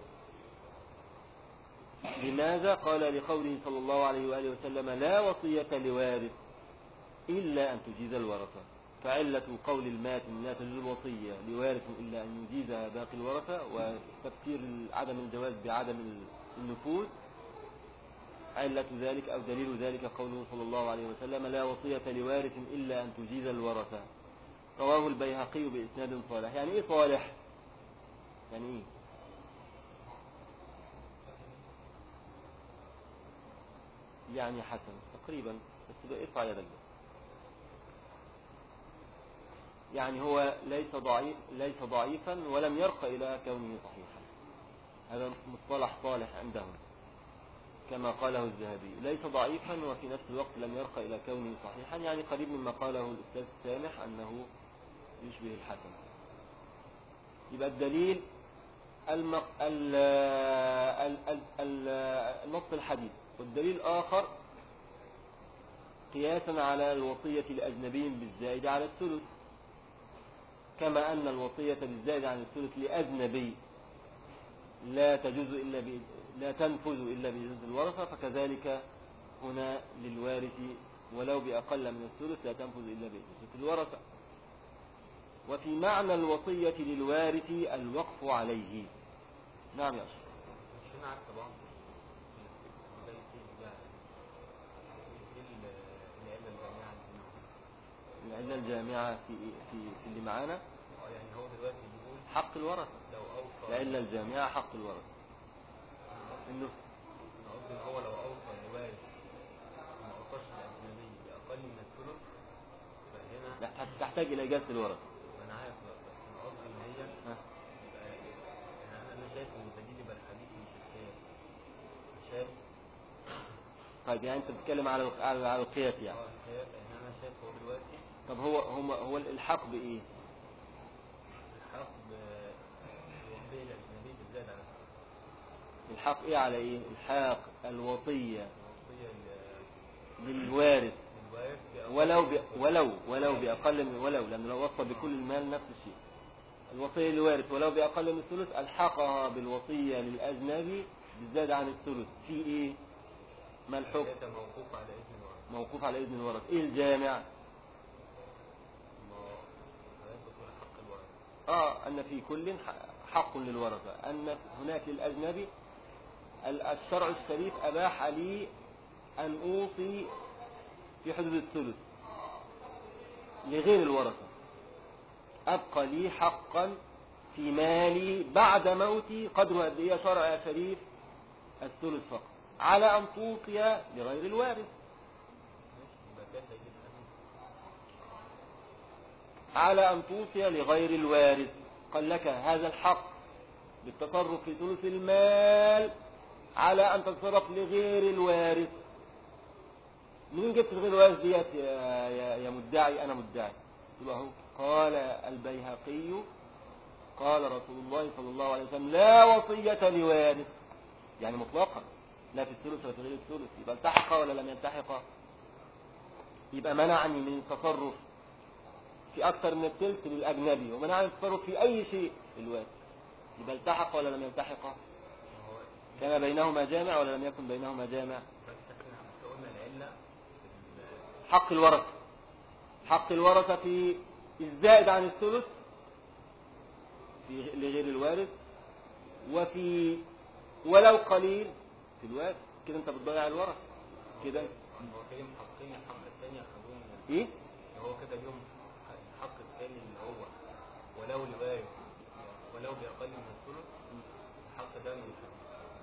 لماذا قال لقوله صلى الله عليه وآله وسلم لا وصية لوارث إلا أن تجيز الورثة فعلة قول الماتن لا تجوز الوصية لوارث إلا أن يجيزها باقي الورثة وتفسير عدم الجواز بعدم النفوذ علة ذلك أو دليل ذلك قوله صلى الله عليه وسلم لا وصية لوارث إلا أن تجيز الورثة رواه البيهقي بإسناد صالح يعني إيه صالح يعني إيه يعني حسن تقريبا بس بقى ارفع يدك يعني هو ليس ضعيف ليس ضعيفا ولم يرق إلى كونه صحيحا هذا مصطلح صالح عندهم كما قاله الذهبي ليس ضعيفا وفي نفس الوقت لم يرقى إلى كونه صحيحا يعني قريب مما قاله الأستاذ السامح أنه يشبه الحسن يبقى الدليل المق... ال... ال... ال... ال... النص الحديث والدليل الآخر قياسا على الوصية لأجنبي بالزائد على الثلث كما أن الوصية بالزائد عن الثلث لأجنبي لا تجوز إلا ب... لا تنفذ إلا بإذن الورثة فكذلك هنا للوارث ولو بأقل من الثلث لا تنفذ إلا بإذن الورثة وفي معنى الوصية للوارث الوقف عليه نعم يا أشرف مش هنا عكس بعض العلة الجامعة في في في اللي معانا اه يعني هو دلوقتي بيقول حق الورثة لو اوصى العلة الجامعة حق الورثة انه انا قصدي ان هو لو اوصى لوارث وما اوصاش الاجنبي باقل من الثلث فهنا لا، تحتاج إلى إجازة الورثة انا عارف بس انا قصدي ان هي ها. يبقى يعني انا شايف ان الدليل يبقى الحديث مش القياس شايف طيب يعني أنت بتتكلم على على على القياس يعني اه القياس يعني انا شايف هو دلوقتي طب هو هو هو الإلحاق بإيه؟ الحق بالوصية الأجنبي بالزاد على الحاق إيه على إيه؟ الحاق الوصية الوصية للوارث للوارث بأقل ولو ب... ولو ولو بأقل من ولو لأنه لو وصى بكل المال نفس الشيء الوصية للوارث ولو بأقل من الثلث ألحقها بالوصية للأجنبي بالزاد عن الثلث في إيه؟ ما الحكم؟ ثلاثة موقوف على إذن الورث موقوف على إذن الورث إيه الجامع؟ ما حضرتك بتقول حق الورث آه أن في كل ح- حق للورثة أن هناك للأجنبي ال- الشرع الشريف أباح لي أن أوصي في حدود الثلث لغير الورثة أبقى لي حقا في مالي بعد موتي قدر قد إيه شرع شريف الثلث فقط على أن توصي لغير الوارث ماشي يبقى كده يجيب حديث على أن توصي لغير الوارث قال لك هذا الحق بالتصرف في ثلث المال على أن تتصرف لغير الوارث منين جبت غير الوارث ديت يا, يا, يا مدعي أنا مدعي يبقى هو قال البيهقي قال رسول الله صلى الله عليه وسلم لا وصية لوارث يعني مطلقا لا في الثلث ولا في غير الثلث يبقى التحق ولا لم يلتحق يبقى منعني من التصرف في أكثر من الثلث للأجنبي ومنعني من التصرف في أي شيء للوارث يبقى التحق ولا لم يلتحق ما هو كان بينهما جامع ولا لم يكن بينهما جامع بس احنا بس قلنا العلة في ال- حق الورثة حق الورثة في الزائد عن الثلث في لغير الوارث وفي ولو قليل في الوارث كده انت بتضيع الورث كده هو كده محققين الحق الثاني أخذوه من ايه هو كده اليوم الحق الثاني اللي هو ولو لوارث ولو بأقل من الثلث الحق ده من الحق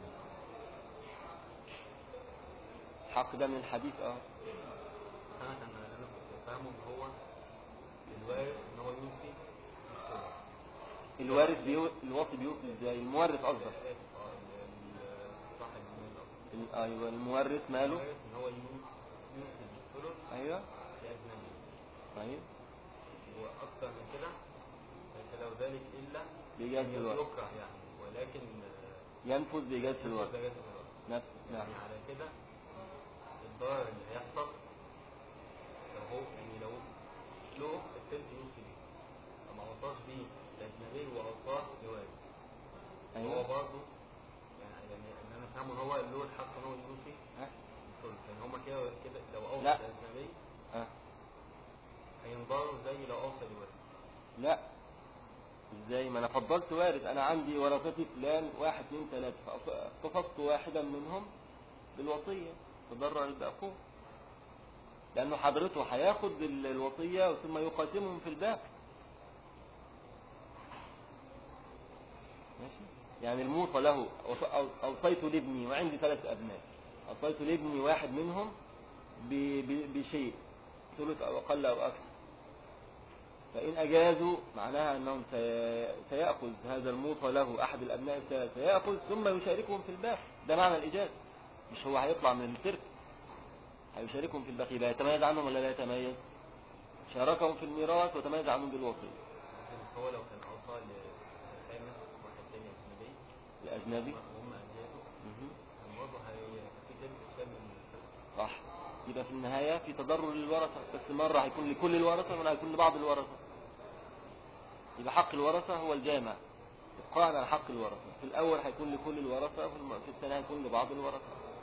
الحق ده من الحديث اه أنا كان أنا كنت فاهمه إن هو الوارث إن هو يوصي بالثلث. الوارث بيو... الوصي بيوصي ازاي المورث قصدك آسف، اه ال- ال- صاحب المال أصلا. ال- ايوه المورث ماله الوارث إن هو يوصي يوصي بالثلث ايوه لأجنبي طيب وأكثر من كده ليس له ذلك إلا بإجازة الورث يكره يعني ولكن ينفذ بإجازة الورث بإجازة الورث نفس نعم يعني على كده الضرر اللي هيحصل لو هو يعني لو له التلت يوصي بيه فما وصاش بيه الأجنبي وأوصاه لوالد هو ايوه برضه يعني يعني ان انا فاهمه ان هو له الحق ان هو يوصي ها؟ بالثلث يعني هما كده كده لو اوصى لا. الاجنبي اه هينضروا زي لو اوصى لوالد لا ازاي ما انا فضلت وارث انا عندي ورثتي فلان واحد اثنين ثلاثة فاختصصت واحدا منهم بالوصية تضرر الباقون لانه حضرته هياخد ال- الوصية ثم يقاسمهم في الباقي ماشي يعني الموصى له وص- أو- اوصيت لابني وعندي ثلاث ابناء اوصيت لابني واحد منهم ب- ب- بشيء ثلث او اقل او اكثر فإن أجازوا معناها أنهم سي- سيأخذ هذا الموصى له أحد الأبناء الثلاثة سيأخذ ثم يشاركهم في الباقي ده معنى الإجازة مش هو هيطلع من الترك هيشاركهم في الباقي لا يتميز عنهم ولا لا يتميز شاركهم في الميراث وتميز عنهم بالوصية لكن هو لو كان اوصى لخامس واحد تاني اجنبي الأجنبي وهم اجازوا مهم. كان برضه هي في تلت شامل من الثلث صح يبقى في النهاية في تضرر للورثة بس مرة هيكون لكل الورثة ولا هيكون لبعض الورثة يبقى حق الورثة هو الجامع إبقاء على حق الورثة في الأول هيكون لكل الورثة وفي الم- في الثاني هيكون لبعض الورثة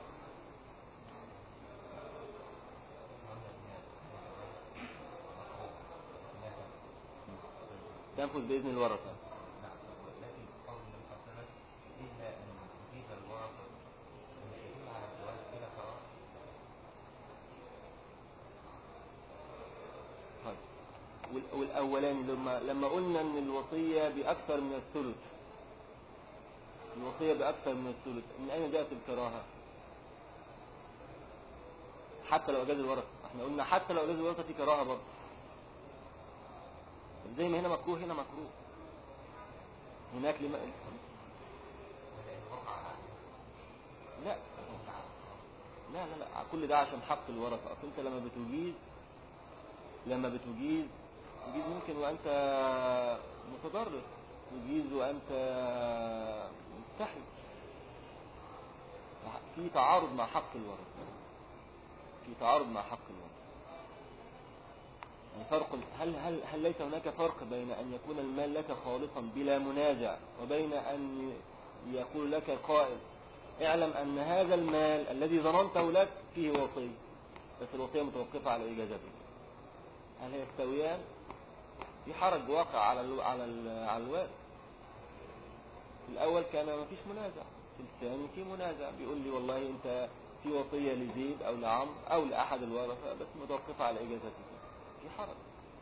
تنفذ بإذن الورثة طيب. وال- والأولاني لما لما قلنا إن الوصية بأكثر من الثلث الوصية بأكثر من الثلث من أين جاءت الكراهة؟ حتى لو أجاز الورثة احنا قلنا حتى لو أجاز الورثة في كراهة برضه زي ما هنا مكروه هنا مكروه هناك لما لا لا لا لا كل ده عشان حق الورثة أصل أنت لما بتجيز لما بتجيز تجيز ممكن وأنت متضرر تجيز وأنت مستحي في تعارض مع حق الورثة في تعارض مع حق الورثة يعني فرق هل هل هل ليس هناك فرق بين أن يكون المال لك خالصا بلا منازع وبين أن يقول لك قائل اعلم أن هذا المال الذي ظننته لك فيه وصية بس الوصية متوقفة على إجازته هل هي يستويان؟ في حرج واقع على ال على ال على الوارث في الأول كان ما فيش منازع في الثاني في منازع بيقول لي والله أنت في وصية لزيد أو لعمرو أو لأحد الورثة بس متوقفة على إجازته في حرج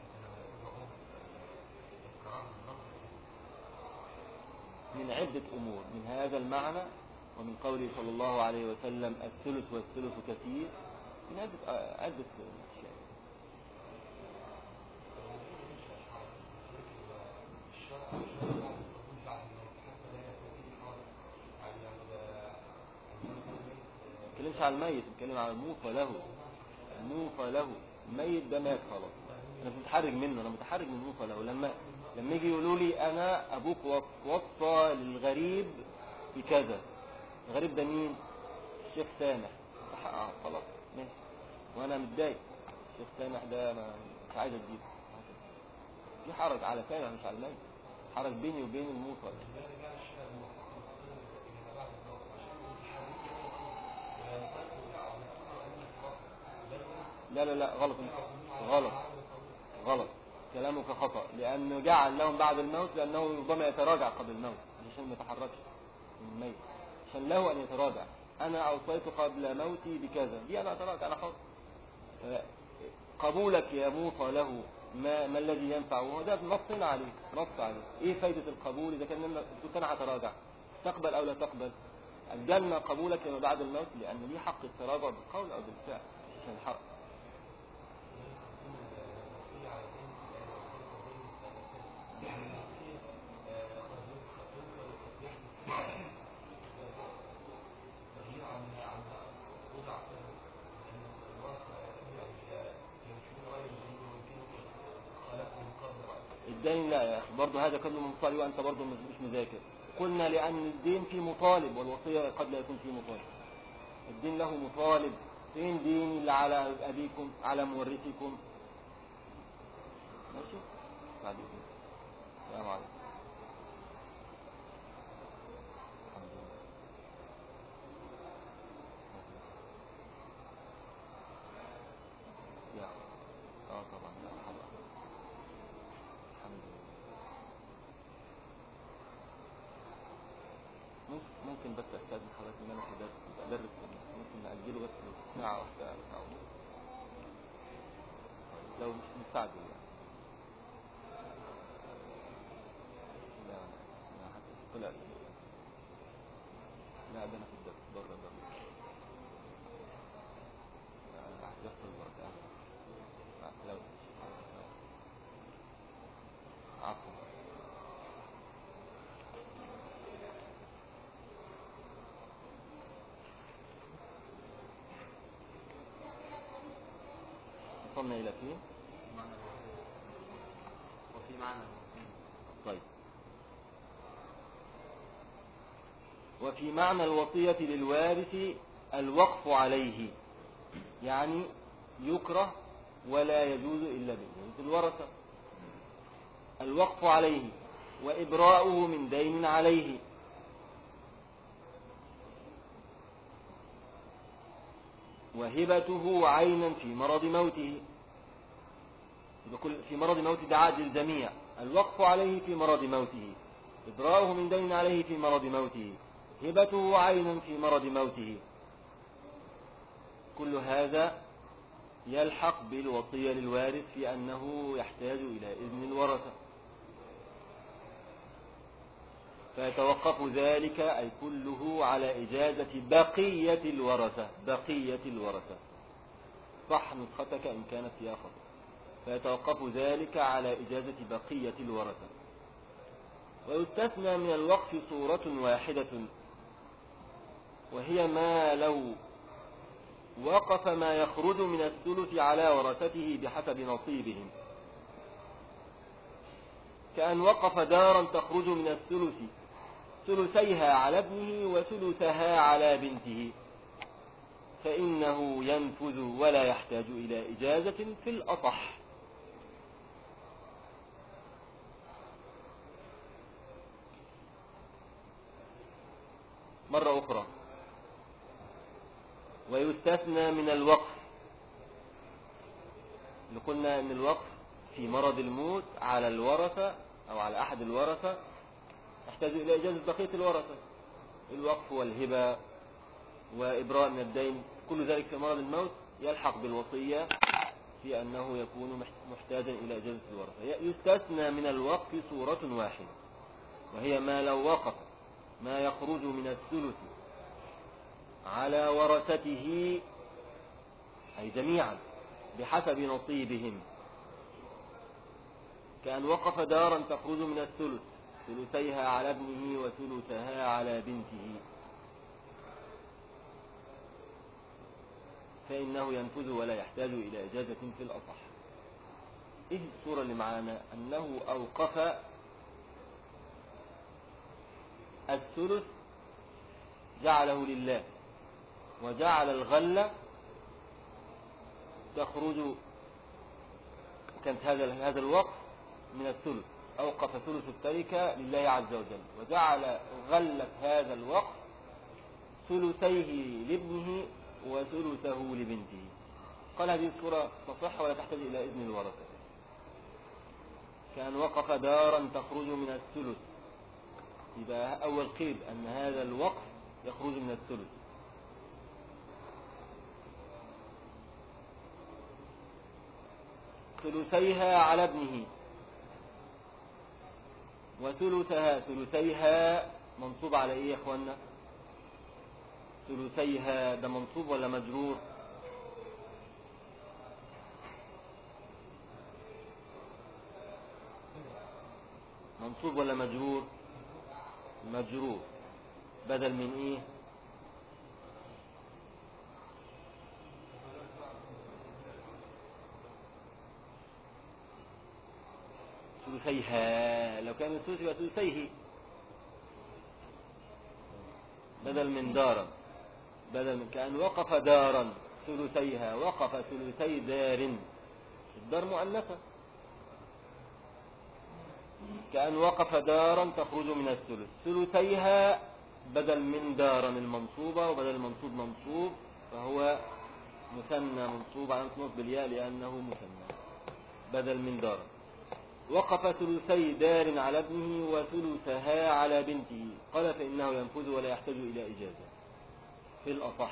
من عدة أمور من هذا المعنى ومن قوله صلى الله عليه وسلم الثلث والثلث كثير من عدة آه، عدة أشياء ما بتكلمش على الميت بتكلم على الموصى له الموصى له الميت ده مات خلاص انا مش متحرج منه انا متحرج من الموصى له لما لما يجي يقولوا لي انا ابوك وص- وصى للغريب بكذا الغريب ده مين الشيخ سامح آه خلاص ماشي وانا متضايق الشيخ سامح ده ما مش عايز اديله في حرج على سامح مش على الميت حرج بيني وبين الموصى لا لا لا غلط غلط غلط كلامك خطأ لأنه جعل لهم بعد الموت لأنه ربما يتراجع قبل الموت عشان ما يتحركش من الميت عشان له أن يتراجع أنا أوصيت قبل موتي بكذا دي أنا أتراجع أنا خاطئ قبولك يا موسى له ما, ما الذي ينفع وهو ده نصنا عليه نص عليه ايه فايدة القبول اذا كان لما كنت انا هتراجع تقبل او لا تقبل الجنة قبولك لما بعد الموت لان ليه حق التراجع بالقول او بالفعل عشان الحق الدين لا يا أخي برضه هذا كله مطالب وأنت برضه مش مذاكر قلنا لأن الدين فيه مطالب والوصية قد لا يكون فيه مطالب الدين له مطالب فين ديني اللي على أبيكم على مورثكم ماشي بعد إذنك السلام عليكم الحمد لله يا اه طبعا لا حلقة الحمد لله ممكن ممكن بس استاذن حضرتك ان انا في درس بدرس ممكن نأجله بس ساعة او ساعة ساعة ونص. لو مش مستعجل يعني لا لا حتى طلع لي. لا ده انا في الدرس بره بره يحصل بركة لو عفوا وصلنا إلى فين؟ وفي معنى الوصية طيب وفي معنى الوصية للوارث الوقف عليه يعني يكره ولا يجوز إلا بإذن الورثة الوقف عليه وإبراؤه من دين عليه وهبته عينا في مرض موته يبقى كل- في مرض موته ده عاد الجميع الوقف عليه في مرض موته إبراؤه من دين عليه في مرض موته هبته عينا في مرض موته كل هذا يلحق بالوصية للوارث في أنه يحتاج إلى إذن الورثة فيتوقف ذلك أي كله على إجازة بقية الورثة بقية الورثة صح نسختك إن كانت فيها خطأ فيتوقف ذلك على إجازة بقية الورثة ويستثنى من الوقف صورة واحدة وهي ما لو وقف ما يخرج من الثلث على ورثته بحسب نصيبهم كأن وقف دارا تخرج من الثلث ثلثيها على ابنه وثلثها على بنته فإنه ينفذ ولا يحتاج إلى إجازة في الأصح مرة أخرى ويستثنى من الوقف اللي قلنا ان الوقف في مرض الموت على الورثة او على احد الورثة يحتاج الى اجازة بقية الورثة الوقف والهبة وابراء من الدين كل ذلك في مرض الموت يلحق بالوصية في انه يكون مح- محتاجا الى اجازة الورثة ي- يستثنى من الوقف صورة واحدة وهي ما لو وقف ما يخرج من الثلث على ورثته أي جميعا بحسب نصيبهم كأن وقف دارا تخرج من الثلث ثلثيها على ابنه وثلثها على بنته فإنه ينفذ ولا يحتاج إلى إجازة في الأصح إيه الصورة اللي معانا أنه أوقف الثلث جعله لله وجعل الغلة تخرج كانت هذا هذا الوقف من الثلث أوقف ثلث التركة لله عز وجل وجعل غلة هذا الوقف ثلثيه لابنه وثلثه لبنته قال هذه الصورة تصح ولا تحتاج إلى إذن الورثة كان وقف دارا تخرج من الثلث يبقى أول قيد أن هذا الوقف يخرج من الثلث ثلثيها على ابنه وثلثها ثلثيها منصوب على ايه يا اخوانا ثلثيها ده منصوب ولا مجرور منصوب ولا مجرور مجرور بدل من ايه ثلثيها لو كان الثلث يبقى ثلثيه بدل من دارا بدل من كأن وقف دارا ثلثيها وقف ثلثي دار الدار مؤنثة كأن وقف دارا تخرج من الثلث ثلثيها بدل من دارا المنصوبة وبدل المنصوب منصوب فهو مثنى منصوب عن نصب بالياء لأنه مثنى بدل من دار وقف ثلثي دار على ابنه وثلثها على بنته قال فإنه ينفذ ولا يحتاج إلى إجازة في الأصح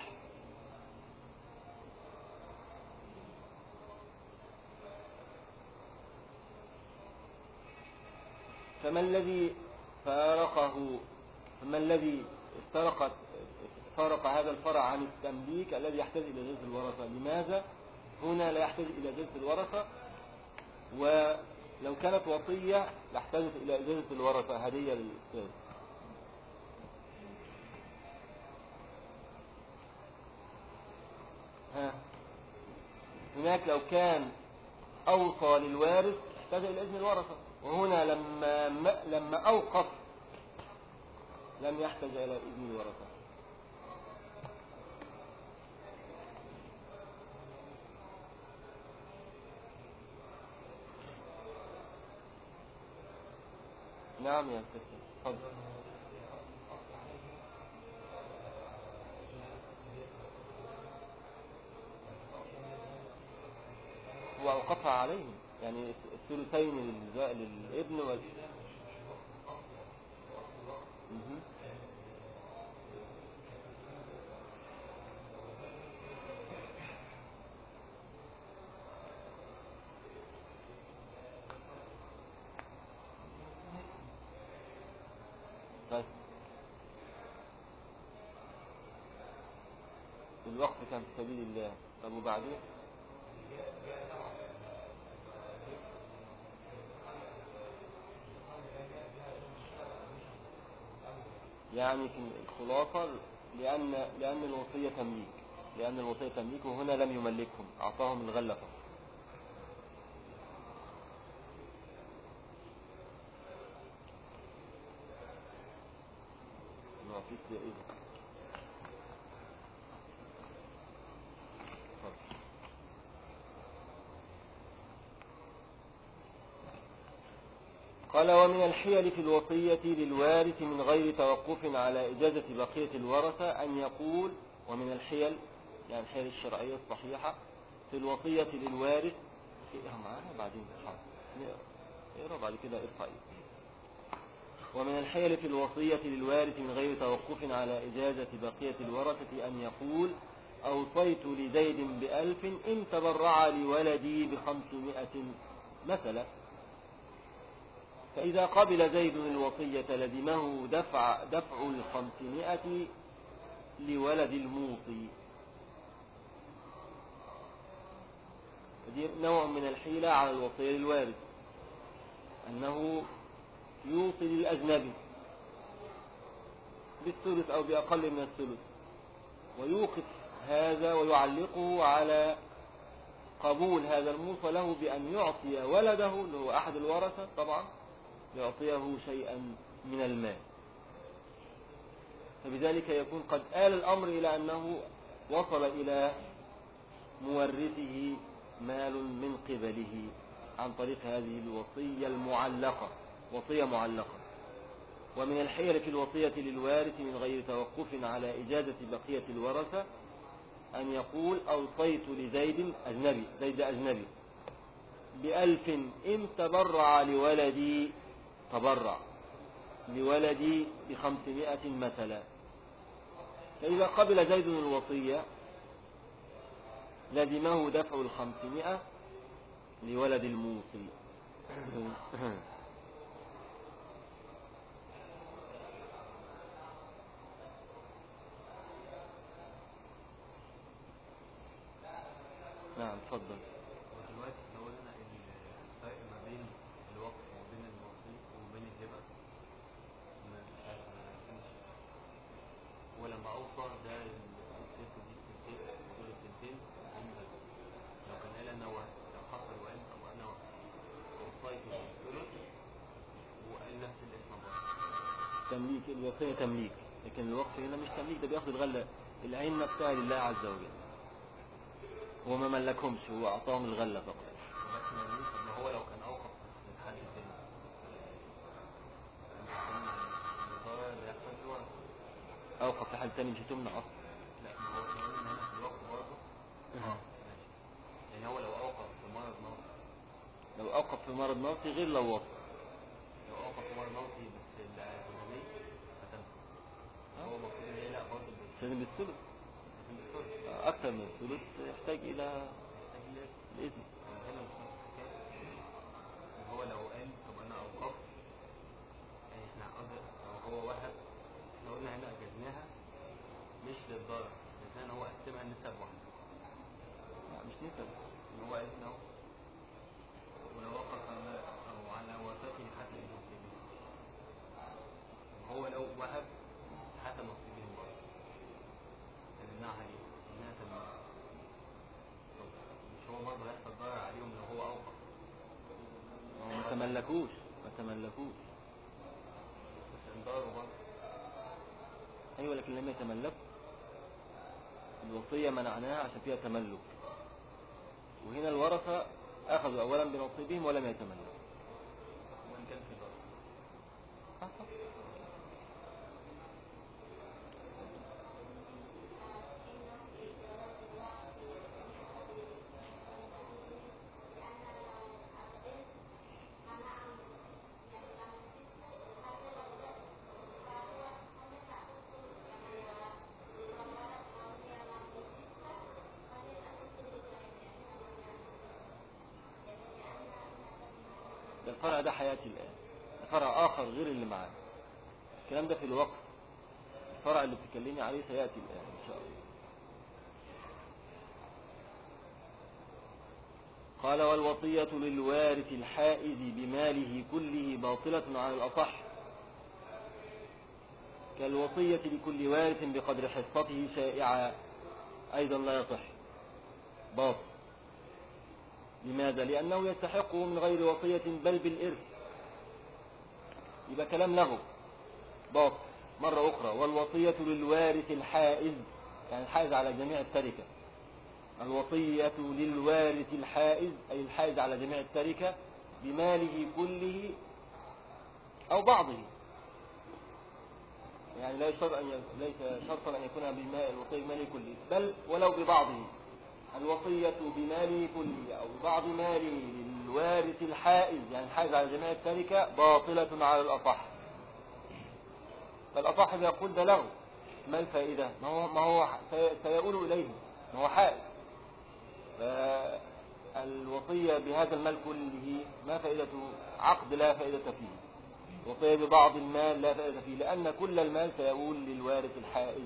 فما الذي فارقه فما الذي استرقت فارق هذا الفرع عن التمليك الذي يحتاج إلى جلسة الورثة لماذا هنا لا يحتاج إلى جلسة الورثة ولو كانت وصية لاحتاجت إلى جلسة الورثة هدية للأستاذ ها هناك لو كان أوصى للوارث احتاج إلى إذن الورثة وهنا لما لما أوقف لم يحتاج إلى إذن الورثة نعم يا أستاذ تفضل وأوقفها عليهم يعني الثلثين للز- للابن وال مهم. طيب الوقت كان في سبيل الله طب وبعدين يعني في الخلاصة لأن لأن الوصية تمليك لأن الوصية تمليك وهنا لم يملكهم أعطاهم الغلة فقط نعطيك يا إيه اتفضل. قال ومن الحيل في الوصية للوارث من غير توقف على إجازة بقية الورثة أن يقول ومن الحيل يعني الحيل الشرعية الصحيحة في الوصية للوارث اقرا معانا بعدين حاضر نقرا. اقرا بعد كده ارفع ايدك. ومن الحيل في الوصية للوارث من غير توقف على إجازة بقية الورثة أن يقول أوصيت لزيد بألف إن تبرع لولدي بخمسمائة مثلا فإذا قبل زيد الوصية لزمه دفع دفع الخمسمائة لولد الموصي دي نوع من الحيلة على الوصية للوارث أنه يوصي للأجنبي بالثلث أو بأقل من الثلث ويوقف هذا ويعلقه على قبول هذا الموصى له بأن يعطي ولده اللي هو أحد الورثة طبعا يعطيه شيئا من المال فبذلك يكون قد آل الأمر إلى أنه وصل إلى مورثه مال من قبله عن طريق هذه الوصية المعلقة وصية معلقة ومن الحيل في الوصية للوارث من غير توقف على إجازة بقية الورثة أن يقول أوصيت لزيد أجنبي زيد أجنبي بألف إن تبرع لولدي تبرع لولدي بخمسمائة مثلا فإذا قبل زيد الوصية لزمه دفع الخمسمائة لولد الموصي نعم تفضل ودلوقتي احنا قلنا ان الفرق ما بين الوقف وما بين الموصي وبين الهبة ما مش عارف ما عرفتش. ولما اوصى ده الست دي السنتين ودول السنتين دي مهمة. لو كان قال انا واحد لو حصل وقال او انا وصيت بالثلث وقال نفس الاسم برضه تمليك الوصية تمليك لكن الوقف هنا مش تمليك ده بياخد الغلة العين نفسها لله عز وجل هو ما ملكهمش هو أعطاهم الغلة فقط ولكن المين طب ما هو لو كان اوقف من حد تاني كان هيكون الضرر اللي يحصل في الورثة أوقف في حال تاني مش هتمنع أصلا لا ما هو احنا قلنا ان هنا في الوقت برضه ماشي يعني هو لو اوقف في مرض موت لو أوقف في مرض موتي غير لو وصف لو اوقف في مرض موتي بس الجنبي هتنفع هو المفروض ان هي لا برضه بت- لازم بالثلث بتنفع أكثر من الثلث يحتاج إلى الإذن طب هنا مش نفس الحكايه إن هو لو قال طب انا اوقفت يعني احنا قصد لو هو واحد احنا قلنا هنا اجزناها مش للضرر اجزناها ان هو قسمها نسب واحده لا مش نسب ان هو قال انه ولو وقف على او على وفاته حتى المسلمين وهو لو وهب حتى المسلمين برضه تمنعها ليه؟ انها تمنع طب مش هو برضه هيحصل ضرر عليهم لو هو اوقف هو ما تملكوش ما تملكوش بس انضروا برضه أيوة لكن لم يتملكوا الوصية منعناها عشان فيها تملك وهنا الورثة أخذوا أولا بنصيبهم ولم يتملكوا وان كان في ضرر ده الفرع ده حياتي الآن ده فرع آخر غير اللي معاه الكلام ده في الوقف الفرع اللي بتكلمي عليه سيأتي الآن إن شاء الله قال والوصية للوارث الحائز بماله كله باطلة على الأصح كالوصية لكل وارث بقدر حصته شائعة أيضا لا يصح باطل لماذا؟ لأنه يستحقه من غير وصية بل بالإرث يبقى كلام له باطل مرة أخرى والوصية للوارث الحائز يعني الحائز على جميع التركة الوصية للوارث الحائز أي الحائز على جميع التركة بماله كله أو بعضه يعني لا يشترط أن ي- ليس شرطا أن يكون بماء الوصية بماله كله بل ولو ببعضه الوصية بماله كله أو ببعض ماله للوارث الحائز يعني الحائز على جميع التركة باطلة على الأصح فالأصح يقول ده له ما الفائدة ما هو, ما هو سي- سيؤول إليه ما هو حائز فالوصية بهذا المال كله ما فائدته عقد لا فائدة فيه وصية ببعض المال لا فائدة فيه لأن كل المال سيؤول للوارث الحائز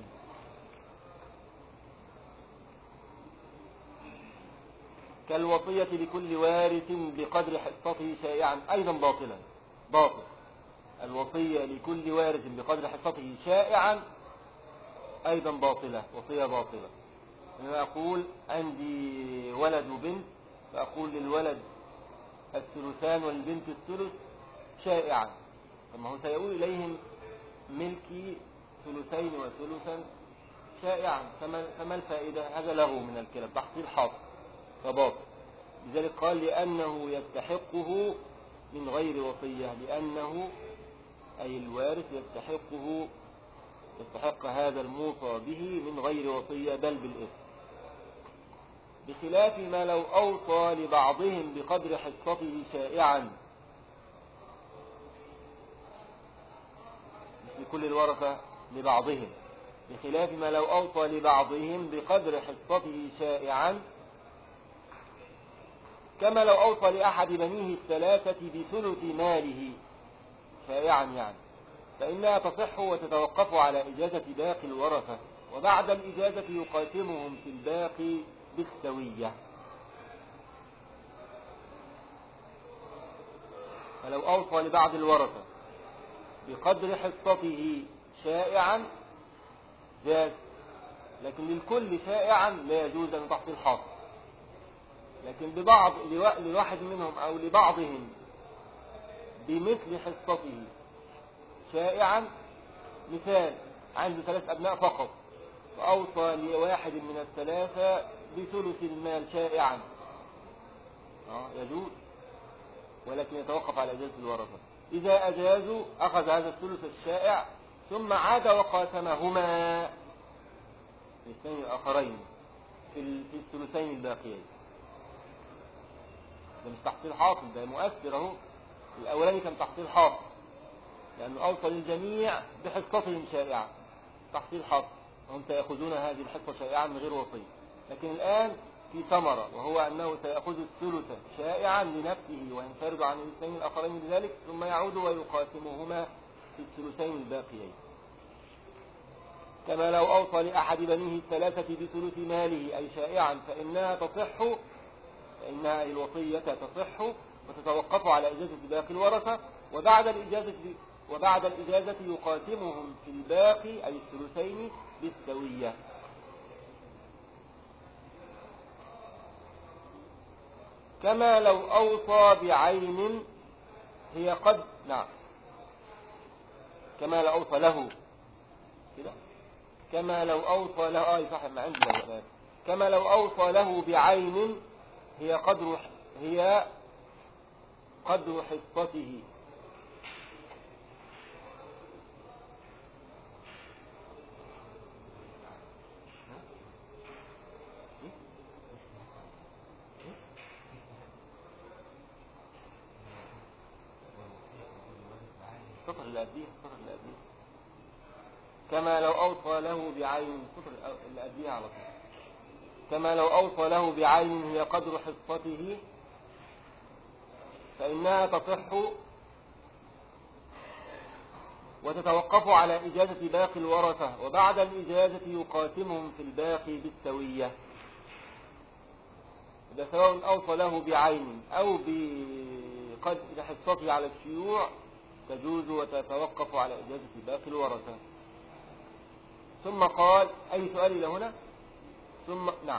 كالوصية لكل وارث بقدر حصته شائعا أيضا باطلا باطل الوصية لكل وارث بقدر حصته شائعا أيضا باطلة وصية باطلة أنا أقول عندي ولد وبنت فأقول للولد الثلثان والبنت الثلث شائعا طب ما هو سيقول إليهم ملكي ثلثين وثلثا شائعا فما, فما الفائدة هذا له من الكلام تحصيل حاصل فباطل لذلك قال لأنه يستحقه من غير وصية لأنه أي الوارث يستحقه يستحق هذا الموصى به من غير وصية بل بالإثم بخلاف ما لو أوصى لبعضهم بقدر حصته شائعا مثل كل الورثة لبعضهم بخلاف ما لو أوصى لبعضهم بقدر حصته شائعا كما لو أوصى لأحد بنيه الثلاثة بثلث ماله شائعا يعني فإنها تصح وتتوقف على إجازة باقي الورثة وبعد الإجازة يقاسمهم في الباقي بالسوية فلو أوصى لبعض الورثة بقدر حصته شائعا جاز لكن للكل شائعا لا يجوز أن تحصيل حاصل لكن ببعض لواحد منهم أو لبعضهم بمثل حصته شائعا مثال عنده ثلاث أبناء فقط وأوصى لواحد من الثلاثة بثلث المال شائعا آه يجوز ولكن يتوقف على إجازة الورثة إذا أجازوا أخذ هذا الثلث الشائع ثم عاد وقاسمهما الاثنين الآخرين في في الثلثين الباقيين ده مش تحصيل حاصل ده مؤثر اهو الأولاني كان تحصيل حاصل لأنه أوصى للجميع بحصتهم شائعة تحصيل حاصل هم سيأخذون هذه الحصة شائعا من غير وصية لكن الآن في ثمرة وهو أنه سيأخذ الثلث شائعا لنفسه وينفرد عن الاثنين الآخرين بذلك ثم يعود ويقاسمهما في الثلثين الباقيين كما لو أوصى لأحد بنيه الثلاثة بثلث ماله أي شائعا فإنها تصح فإنها الوصية تصح وتتوقف على إجازة باقي الورثة وبعد الإجازة وبعد الإجازة يقاسمهم في الباقي أي الثلثين بالسوية كما لو أوصى بعين هي قد نعم كما لو أوصى له كده كما لو أوصى له آه صح ما عندي له كما لو أوصى له بعين هي قدر هي قدر حصته السطر اللي قبليه السطر اللي قبليه كما لو أوصى له بعين السطر اللي قبليه على طول كما لو أوصى له بعين هي قدر حصته فإنها تصح وتتوقف على إجازة باقي الورثة وبعد الإجازة يقاسمهم في الباقي بالسوية إذا سواء أوصى له بعين أو بقدر حصته على الشيوع تجوز وتتوقف على إجازة باقي الورثة ثم قال أي سؤال إلى هنا ثم نعم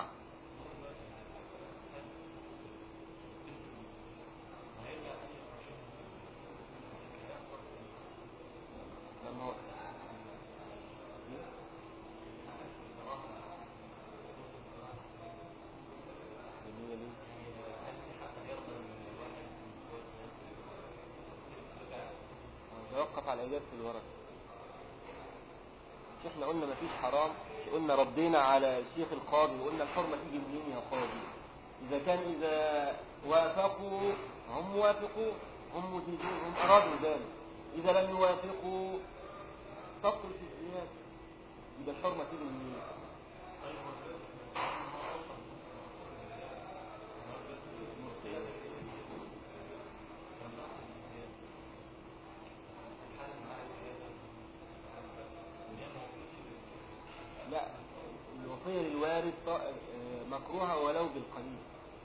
لما هو جميلة ليه؟ توقف على إجابة الورثة مش احنا قلنا مفيش حرام قلنا ردينا على الشيخ القاضي وقلنا الحرمة تيجي منين يا قاضي إذا كان إذا وافقوا هم موافقون هم مجيزون هم أرادوا ذلك إذا لم يوافقوا تبطل في الزيادة يبقى الحرمة تيجي منين لا الوصية للوارث ط- آه، مكروهة ولو بالقليل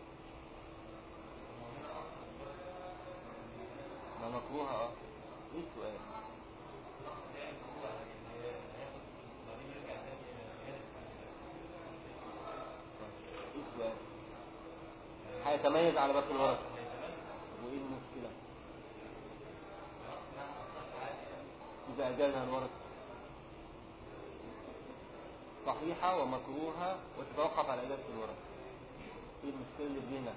ما مكروهة اه ايه السؤال ايه السؤال هيتميز على باقي الورثة وايه المشكلة إذا أجازها الورثة صحيحة ومكروهة وتتوقف على إجازة الورثة ايه المشكلة اللي فينا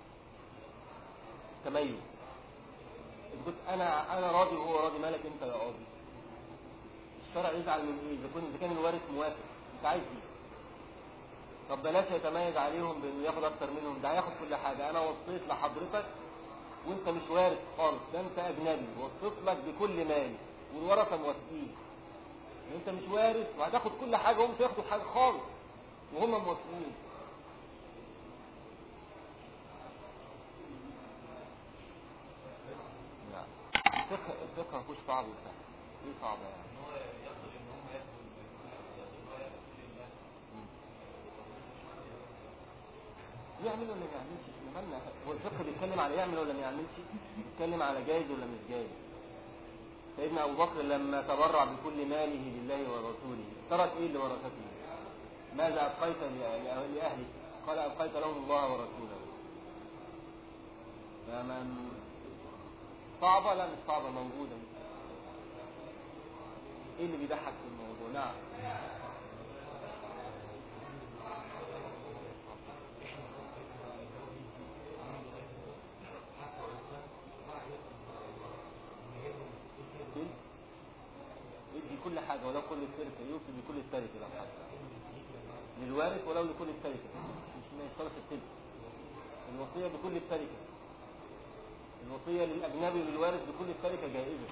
تميز إذا كنت أنا أنا راضي وهو راضي مالك أنت يا قاضي الشرع يزعل من إيه إذا كنت إذا كان الوارث موافق أنت عايز إيه طب بلاش يتميز عليهم بانه ياخد اكتر منهم ده هياخد كل حاجه انا وصيت لحضرتك وانت مش وارث خالص ده انت اجنبي وصيت لك بكل مالي والورثه موافقين انت مش وارث وهتاخد كل حاجه وهم مش هياخدوا حاجه خالص وهم موافقين نعم الفقه الفقه مفيهوش صعب وسهل ايه صعب يعني ان هو يقصد ان هم ياخدوا ان هو ياخدوا لله يعمل ولا ما يعملش احنا مالنا هو الفقه بيتكلم على يعمل ولا ما يعملش بيتكلم على جايز ولا مش جايز سيدنا ابو بكر لما تبرع بكل ماله لله ورسوله ترك ايه لورثته ماذا ابقيت ل- لاهلك قال ابقيت لهم الله ورسوله فمن صعبه لا مش صعبه موجوده ايه اللي بيضحك في الموضوع نعم تلك يدي كل حاجة ولو كل التركة يوصي بكل التركة لو حاجة للوارث ولو لكل التركة مش ما يشترط التلك الوصية بكل التركة الوصية للأجنبي وللوارث بكل التركة جائزة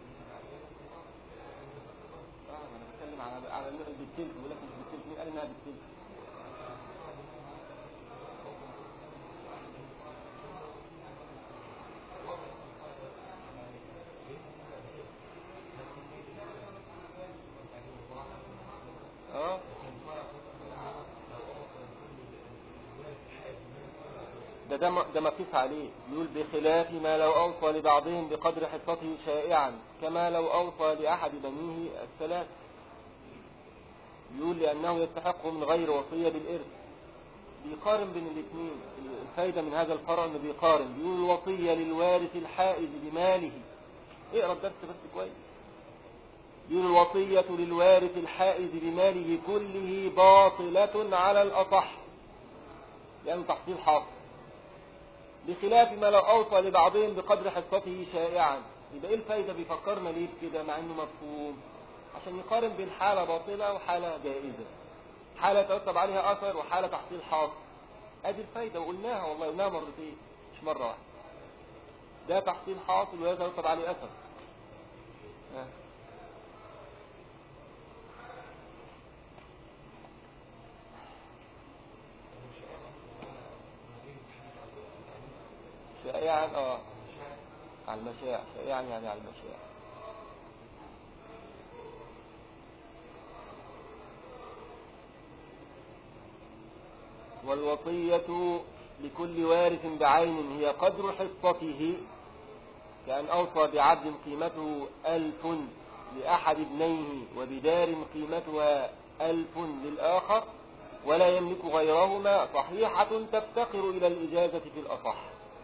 اه انا بتكلم على على ال- بالتلك بيقول لك مش بالتلك مين قال انها بالتلك اه ده ده ما- ده مقيس عليه يقول بخلاف ما لو أوصى لبعضهم بقدر حصته شائعا كما لو أوصى لأحد بنيه الثلاث يقول لأنه يستحق من غير وصية بالإرث بيقارن بين الاثنين الفايدة من هذا الفرع انه بيقارن بيقول الوصية للوارث الحائز بماله اقرا الدرس بس كويس يقول الوصية للوارث الحائز بماله كله باطلة على الأصح لأنه تحصيل حاصل بخلاف ما لو أوصى لبعضهم بقدر حصته شائعا يبقى إيه الفايدة بيفكرنا ليه بكده مع إنه مفهوم عشان يقارن بين حالة باطلة وحالة جائزة حالة يترتب عليها أثر وحالة تحصيل حاصل أدي الفايدة وقلناها والله قلناها مرتين مش مرة واحدة ده تحصيل حاصل ويترتب عليه أثر ها. شائعا اه على المشاع شائعا يعني على المشاع والوصية لكل وارث بعين هي قدر حصته كأن أوصى بعبد قيمته ألف لأحد ابنيه وبدار قيمتها ألف للآخر ولا يملك غيرهما صحيحة تفتقر إلى الإجازة في الأصح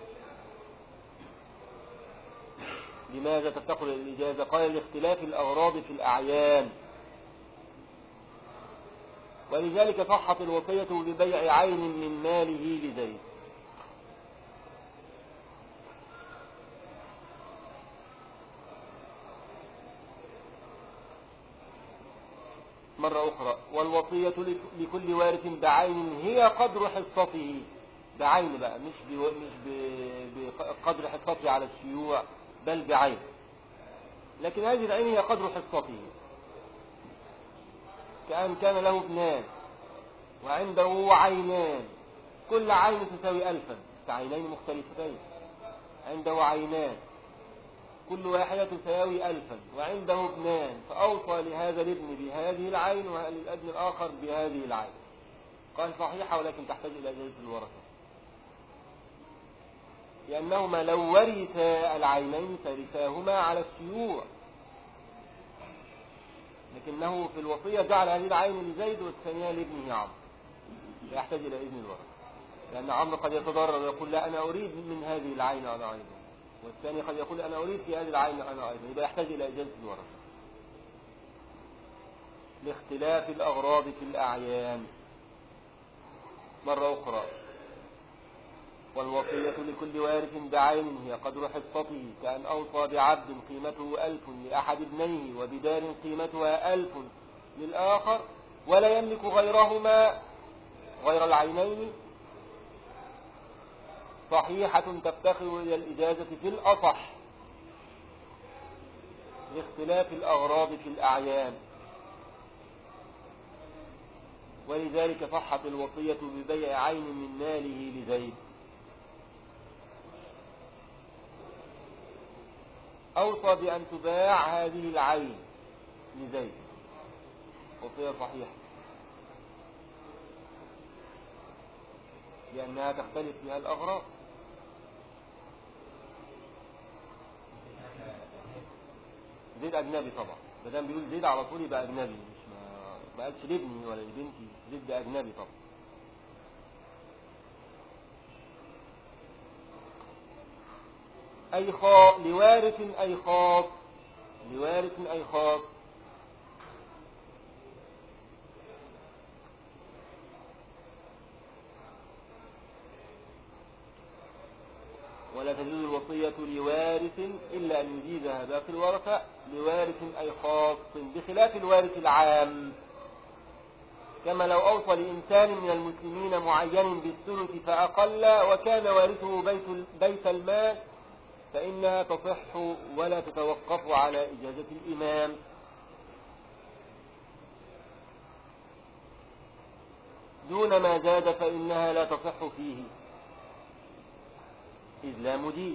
لماذا تفتقر إلى الإجازة قال لاختلاف الأغراض في الأعيان ولذلك صحت الوصية ببيع عين من ماله لزيد مرة أخرى والوصية لك- لكل وارث بعين هي قدر حصته بعين بقى مش بو مش ب- بقدر حصته على الشيوع بل بعين لكن هذه العين هي قدر حصته كأن كان له ابنان وعنده عينان كل عين تساوي ألفا كعينين مختلفتين عنده عينان كل واحدة تساوي ألفا وعنده ابنان فأوصى لهذا الابن بهذه العين وللابن الآخر بهذه العين قال صحيحة ولكن تحتاج إلى إجازة الورثة لأنهما لو ورثا العينين ترثاهما على الشيوع لكنه في الوصية جعل هذه العين لزيد والثانية لابنه عمرو يحتاج إلى إذن الورثة لأن عمرو قد يتضرر ويقول لا أنا أريد من هذه العين أنا أيضا والثاني قد يقول أنا أريد في هذه العين أنا أيضا يبقى يحتاج إلى إجازة الورثة لاختلاف الأغراض في الأعيان مرة أخرى والوصية لكل وارث بعين هي قدر حصته كأن أوصى بعبد قيمته ألف لأحد ابنيه وبدار قيمتها ألف للآخر ولا يملك غيرهما غير العينين صحيحة تفتخر إلى الإجازة في الأصح لاختلاف الأغراض في الأعيان ولذلك صحت الوصية ببيع عين من ماله لزيد أوصى بأن تباع هذه العين لزيد وصية صحيحة لأنها تختلف فيها الأغراض زيد أجنبي طبعا ما دام بيقول زيد على طول يبقى أجنبي مش ما ما قالش لابني ولا لبنتي زيد ده أجنبي طبعا أي خاص لوارث أي خاص لوارث أي خاص ولا تجوز الوصية لوارث إلا أن يجيزها باقي الورثة لوارث أي خاص بخلاف الوارث العام كما لو أوصى لإنسان من المسلمين معين بالثلث فأقل وكان وارثه بيت, بيت المال فإنها تصح ولا تتوقف على إجازة الإمام دون ما زاد فإنها لا تصح فيه إذ لا مدين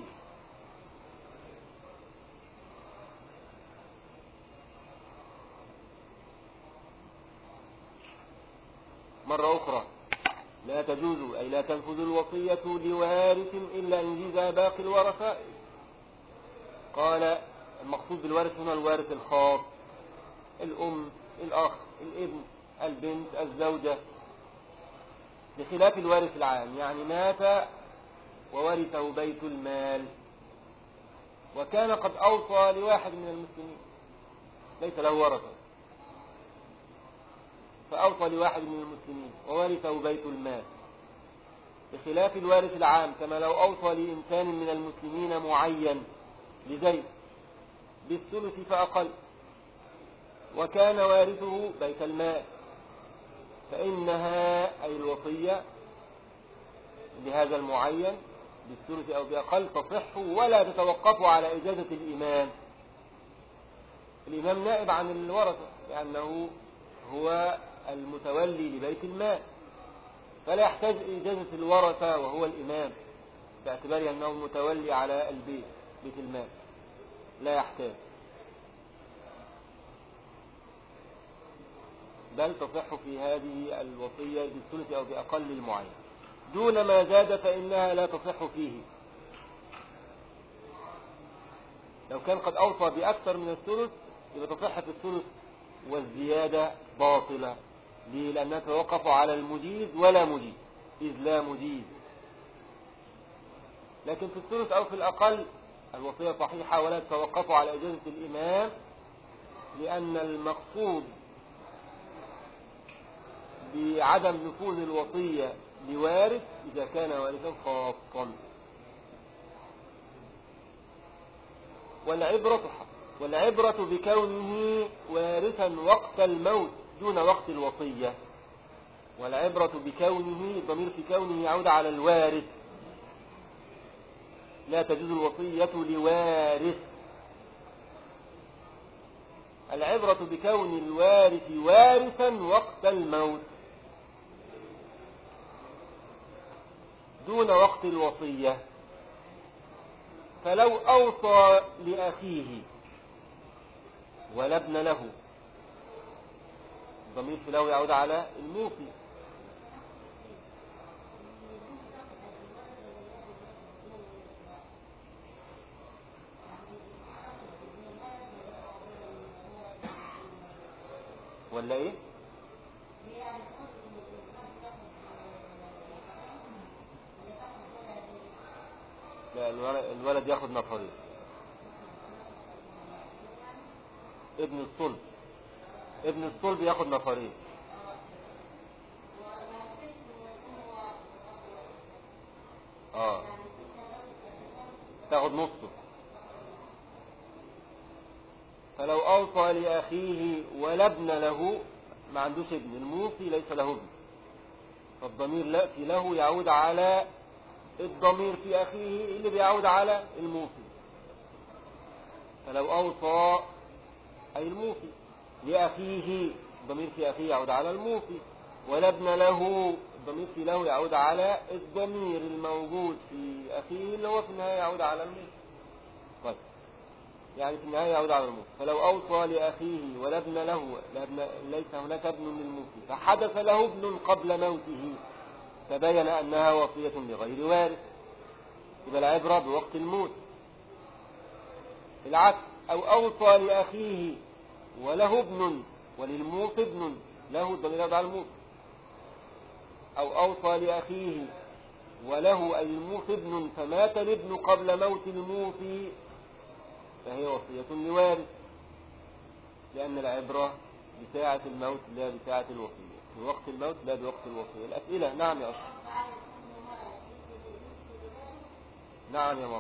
مرة أخرى لا تجوز أي لا تنفذ الوصية لوارث إلا إن جيز باقي الورثة قال المقصود بالوارث هنا الوارث الخاص الأم الأخ الابن البنت الزوجة بخلاف الوارث العام يعني مات وورثه بيت المال وكان قد أوصى لواحد من المسلمين ليس له ورثة فأوصى لواحد من المسلمين وورثه بيت المال بخلاف الوارث العام كما لو أوصى لإنسان من المسلمين معين لزيد بالثلث فأقل وكان وارثه بيت المال فإنها أي الوصية لهذا المعين بالثلث أو بأقل تصح ولا تتوقف على إجازة الإمام الإمام نائب عن الورثة لأنه هو المتولي لبيت المال فلا يحتاج إجازة الورثة وهو الإمام باعتبار أنه متولي على البيت بيت المال لا يحتاج بل تصح في هذه الوصية بالثلث أو بأقل المعين دون ما زاد فإنها لا تصح فيه لو كان قد أوصى بأكثر من الثلث يبقى تصح في الثلث والزيادة باطلة ليه؟ لأنها توقف على المجيز ولا مجيز إذ لا مجيز لكن في الثلث أو في الأقل الوصية صحيحة ولا تتوقف على إجازة الإمام لأن المقصود بعدم نفوذ الوصية لوارث إذا كان وارثا خاصا والعبرة والعبرة بكونه وارثا وقت الموت دون وقت الوصية والعبرة بكونه الضمير في كونه يعود على الوارث لا تجوز الوصية لوارث العبرة بكون الوارث وارثا وقت الموت دون وقت الوصية فلو أوصى لأخيه ولا ابن له الضمير في له يعود على الموصي ولا ايه لا الولد, الولد ياخد نفرين ابن الصلب ابن الصلب ياخد نفرين اه تاخد نصه فلو أوصى لأخيه ولا ابن له ما عندوش ابن الموصي ليس له ابن فالضمير لا في له يعود على الضمير في أخيه اللي بيعود على الموفي فلو أوصى أي الموفي لأخيه الضمير في أخيه يعود على الموفي ولا ابن له الضمير في له يعود على الضمير الموجود في أخيه اللي هو في النهاية يعود على الموفي طيب يعني في النهاية يعود على الموفي فلو أوصى لأخيه ولا ابن له لا ابن ليس هناك ابن للموفي فحدث له ابن قبل موته تبين أنها وصية لغير وارث يبقى العبرة بوقت الموت العكس أو أوصى لأخيه وله ابن وللموت ابن له الضمير يرجع على الموت أو أوصى لأخيه وله أي الموت ابن فمات الابن قبل موت الموت فهي وصية لوارث لأن العبرة بساعة الموت لا بساعة الوصية في وقت الموت لا بوقت الوصية الأسئلة نعم يا أشرف نعم يا ماما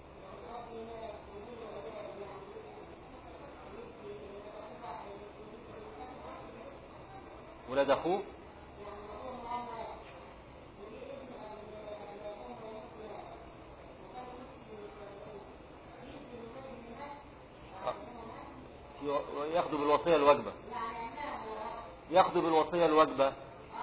ولاد أخوه ياخدوا بالوصية الواجبة ياخدوا بالوصية الواجبة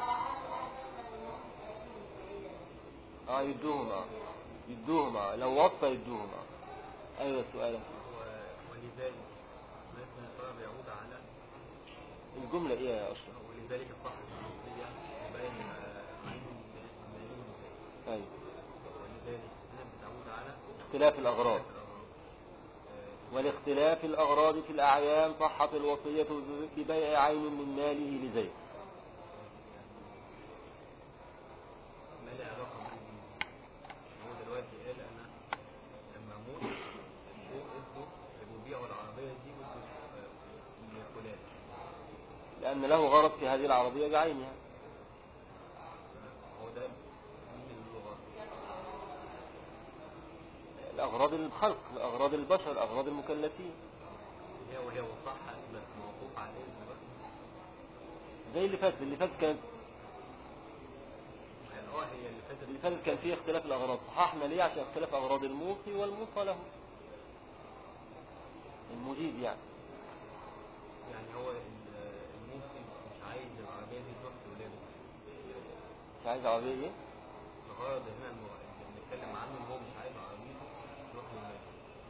اه يدوهم اه يدوهم اه لو وصى يدوهم اه ايوه سؤالك و- ولذلك مثل الفرع يعود على الجملة ايه يا اشرف ولذلك صح الشخصية يبين عين المالين ايوه ولذلك هنا بتعود على اختلاف الاغراض آه، ولاختلاف الأغراض في الأعيان صحت الوصية ببيع عين من ماله لزيد ما له علاقة بالدين هو دلوقتي قال أنا لما أموت الشيء اسمه بيبيعوا العربية دي لفلان لأن له غرض في هذه العربية بعينها هو ده مين اللغة الأغراض الخلق الأغراض البشر الأغراض المكلفين هي وهي وصحة بس موقوف عليه دلوقتي زي اللي فات اللي فات كان يعني اه هي اللي فاتت اللي فات كان فيه اختلاف الأغراض صححنا ليه عشان اختلاف أغراض الموصي والموصى له المجيد يعني يعني هو ال- الموصي مش عايز العربية دي تروح لولاده مش عايز عربية ايه الغرض هنا المو- اللي بنتكلم عنه ان هو مش عايز عربيته تروح لولاده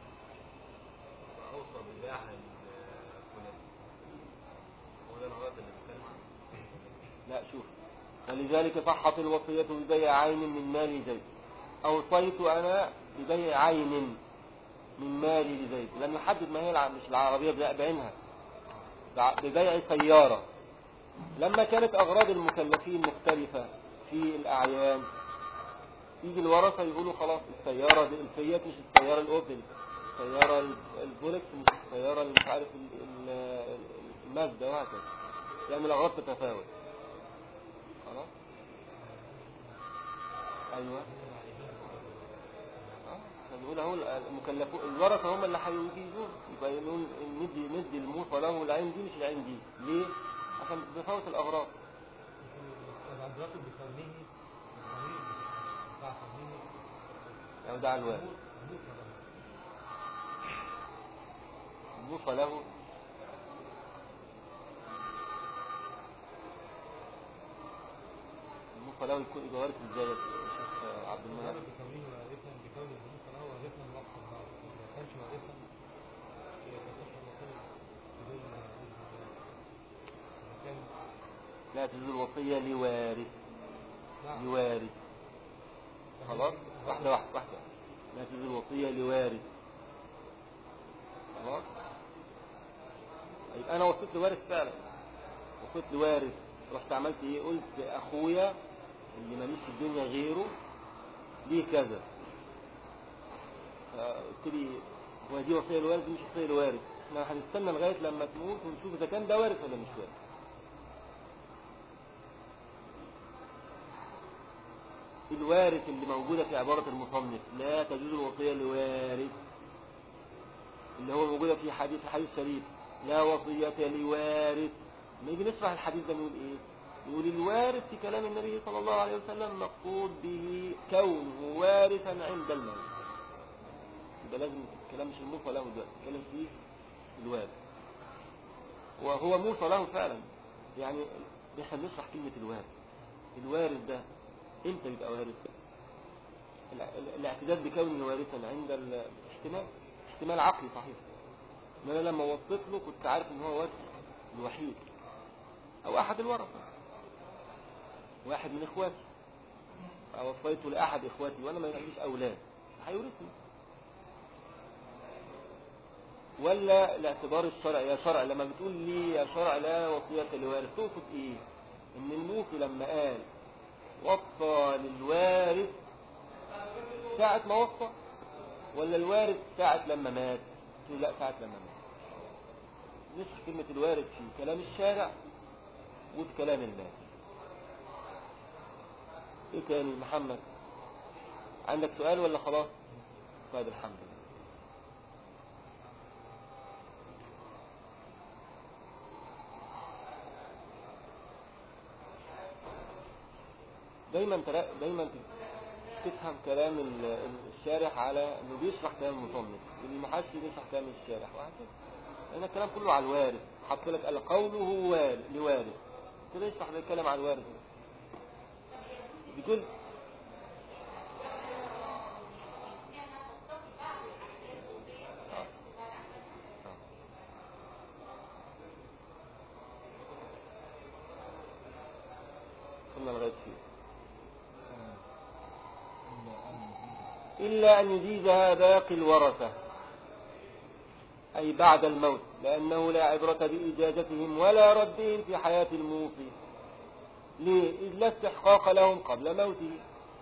فأوصى ببيعها لفلان هو ده الغرض اللي بنتكلم عنه لا شوف ولذلك صحت الوصية ببيع عين من مال زيد أوصيت أنا ببيع عين من مالي لزيد لم يحدد ما هي الع- مش العربية بلا- بعينها بع- ببيع سيارة لما كانت أغراض المكلفين مختلفة في الأعيان يجي الورثة يقولوا خلاص السيارة دي الفيات مش السيارة الأوبل السيارة ال- الفولكس مش السيارة اللي مش عارف ال- ال- المازدا وهكذا لأن الأغراض تتفاوت خلاص أيوه آه، فنقول اهو المكلفون الورثة هم اللي هيجيزون يبقى نقول ندي ندي الموصى له العين دي مش العين دي ليه؟ عشان بتفاوت الأغراض الأدراك بكونه الضمير بتاع كونه أو ده على الوارث موسى له الموصى له الموصى له يكون يبقى وارث ازاي يا شيخ عبد الأدراك المنعم بكونه وارثا بكونه موسى له وارثا وقت الله ما كانش وارثا يتصل الوصية بدون إذن الله إذا كان لا تجوز الوصية لوارث نعم لوارث خلاص واحدة واحدة واحدة لا تجوز الوصية لوارث خلاص يبقى أنا وصيت لوارث فعلا وصيت لوارث رحت عملت إيه قلت أخويا اللي ماليش في الدنيا غيره ليه كذا فقلت لي هو دي وصية لوارث دي مش وصية لوارث احنا هنستنى لغاية لما تموت ونشوف إذا كان ده وارث ولا مش وارث الوارث اللي موجودة في عبارة المصنف لا تجوز الوصية لوارث اللي هو موجودة في حديث حديث شريف لا وصية لوارث لما يجي نشرح الحديث ده نقول ايه يقول الوارث في كلام النبي صلى الله عليه وسلم مقصود به كونه وارثا عند الموت يبقى لازم الكلام مش الموصى له ده الكلام فيه الوارث وهو موصى له فعلا يعني احنا بنشرح كلمة الوارث الوارث ده امتى يبقى وارث الع- ال- الاعتداد بكونه وارثا عند ال- الاحتمال احتمال عقلي صحيح ان انا لما وصيت له كنت عارف ان هو وارث الوحيد او احد الورثه واحد من اخواتي وصيته لاحد اخواتي وانا ما عنديش اولاد هيورثني ولا الاعتبار الشرعي يا شرع لما بتقول لي يا شرع لا وصية لوارث تقصد ايه ان الموصي لما قال وصى للوارث ساعة ما وصى ولا الوارث ساعة لما مات تقول لا ساعة لما مات نشرح كلمة الوارث في كلام الشارع وفي كلام الناس ايه تاني محمد عندك سؤال ولا خلاص طيب الحمد لله دايما ترا... دايما تفهم كلام ال- الشارح على انه بيشرح كلام المصنف المحاشي بيشرح كلام الشارح وهكذا لان الكلام كله على الوارث حط لك قال قوله وارث لوارث كده يشرح الكلام على الوارث بيقول آه. آه. قلنا لغاية فيه إلا أن يجيزها باقي الورثة أي بعد الموت لأنه لا عبرة بإجازتهم ولا ردهم في حياة الموفي ليه؟ إذ لا استحقاق لهم قبل موته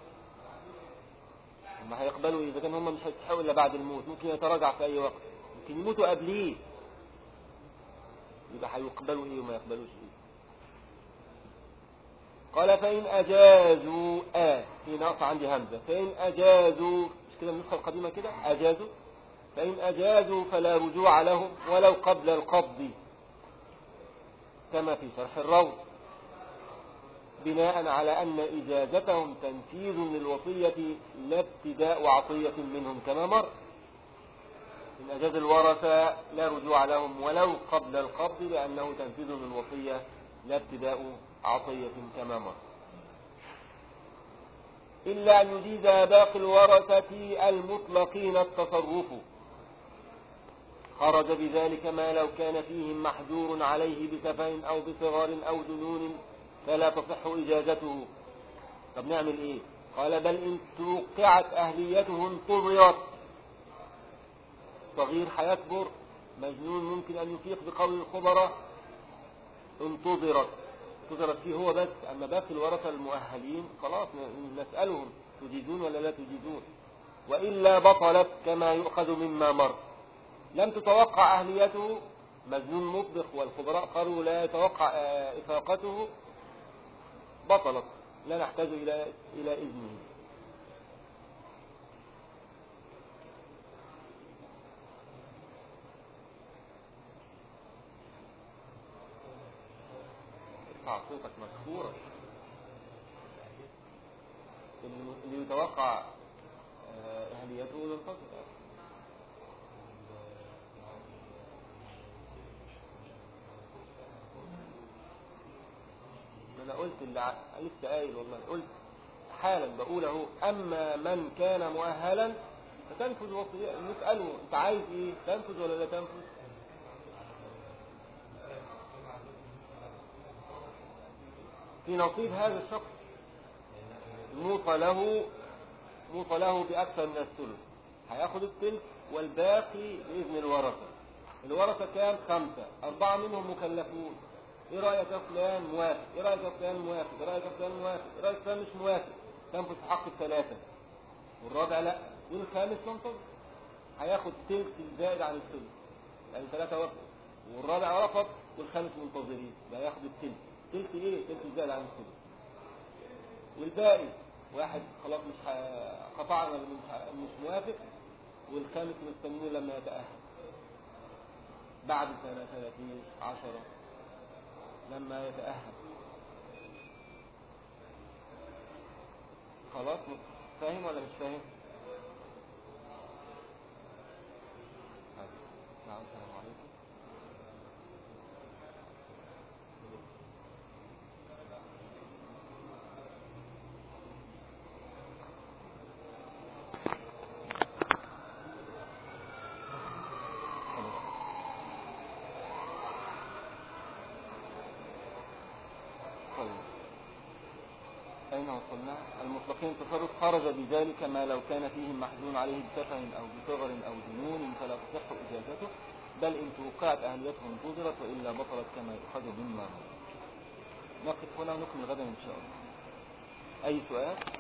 هم هيقبلوا إذا كان هم مش هيستحقوا إلا بعد الموت ممكن يتراجع في أي وقت ممكن يموتوا قبليه يبقى هيقبلوا إيه وما يقبلوش إيه قال فإن أجازوا آه في نقص عندي همزة فإن أجازوا مش كده النسخة القديمة كده أجازوا فإن أجازوا فلا رجوع لهم ولو قبل القبض كما في شرح الروض بناء على أن إجازتهم تنفيذ للوصية لا ابتداء عطية منهم كما مر إن أجاز الورثة لا رجوع لهم ولو قبل القبض لأنه تنفيذ للوصية لا ابتداء عطية كما مر إلا أن يجيز باقي الورثة المطلقين التصرف خرج بذلك ما لو كان فيهم محجور عليه بسفه أو بصغر أو جنون فلا تصح إجازته طب نعمل إيه قال بل إن توقعت أهليته انتظرت صغير هيكبر مجنون ممكن أن يفيق بقول الخبراء انتظرت انتظرت فيه هو بس أما باقي الورثة المؤهلين خلاص ن- نسألهم تجيزون ولا لا تجيزون وإلا بطلت كما يؤخذ مما مر لم تتوقع أهليته مجنون مطبخ والخبراء قالوا لا يتوقع آه، إفاقته بطلت لا نحتاج إلى إلى إذنه ارفع صوتك مكسورة اللي اللي يتوقع آه، أهليته ينتصر انا قلت اللي ع- لسه قايل والله قلت حالا بقول اهو اما من كان مؤهلا فتنفذ وصية نسأله انت عايز ايه تنفذ ولا لا تنفذ في نصيب هذا الشخص موصى له موصى له بأكثر من الثلث هياخد الثلث والباقي بإذن الورثة الورثة كام خمسة أربعة منهم مكلفون ايه رأيك يا فلان موافق ايه رأيك يا فلان موافق ايه رأيك يا فلان موافق ايه رأيك يا فلان مش موافق تنفذ في حق الثلاثة والرابع لا والخامس منتظر هياخد تلت الزائد عن الثلث يعني ثلاثة وافقوا والرابع رفض والخامس منتظرين ده هياخد التلت تلت ايه تلت الزائد عن الثلث والباقي واحد خلاص مش ح... قطعنا اللي مش, ح... مش موافق والخامس مستنيه لما يتأهل بعد سنة ثلاثين عشرة لما يتأهل خلاص فاهم ولا مش فاهم طيب. نعم السلام عليكم خلاص. طيب أين وصلنا؟ المطلقين تصرف خرج بذلك ما لو كان فيه محزون عليه بسفه أو بصغر أو جنون فلا تصح إجازته بل إن توقعت أهليته انتظرت وإلا بطلت كما يؤخذ مما مر. نقف هنا ونكمل غدا إن شاء الله أي سؤال؟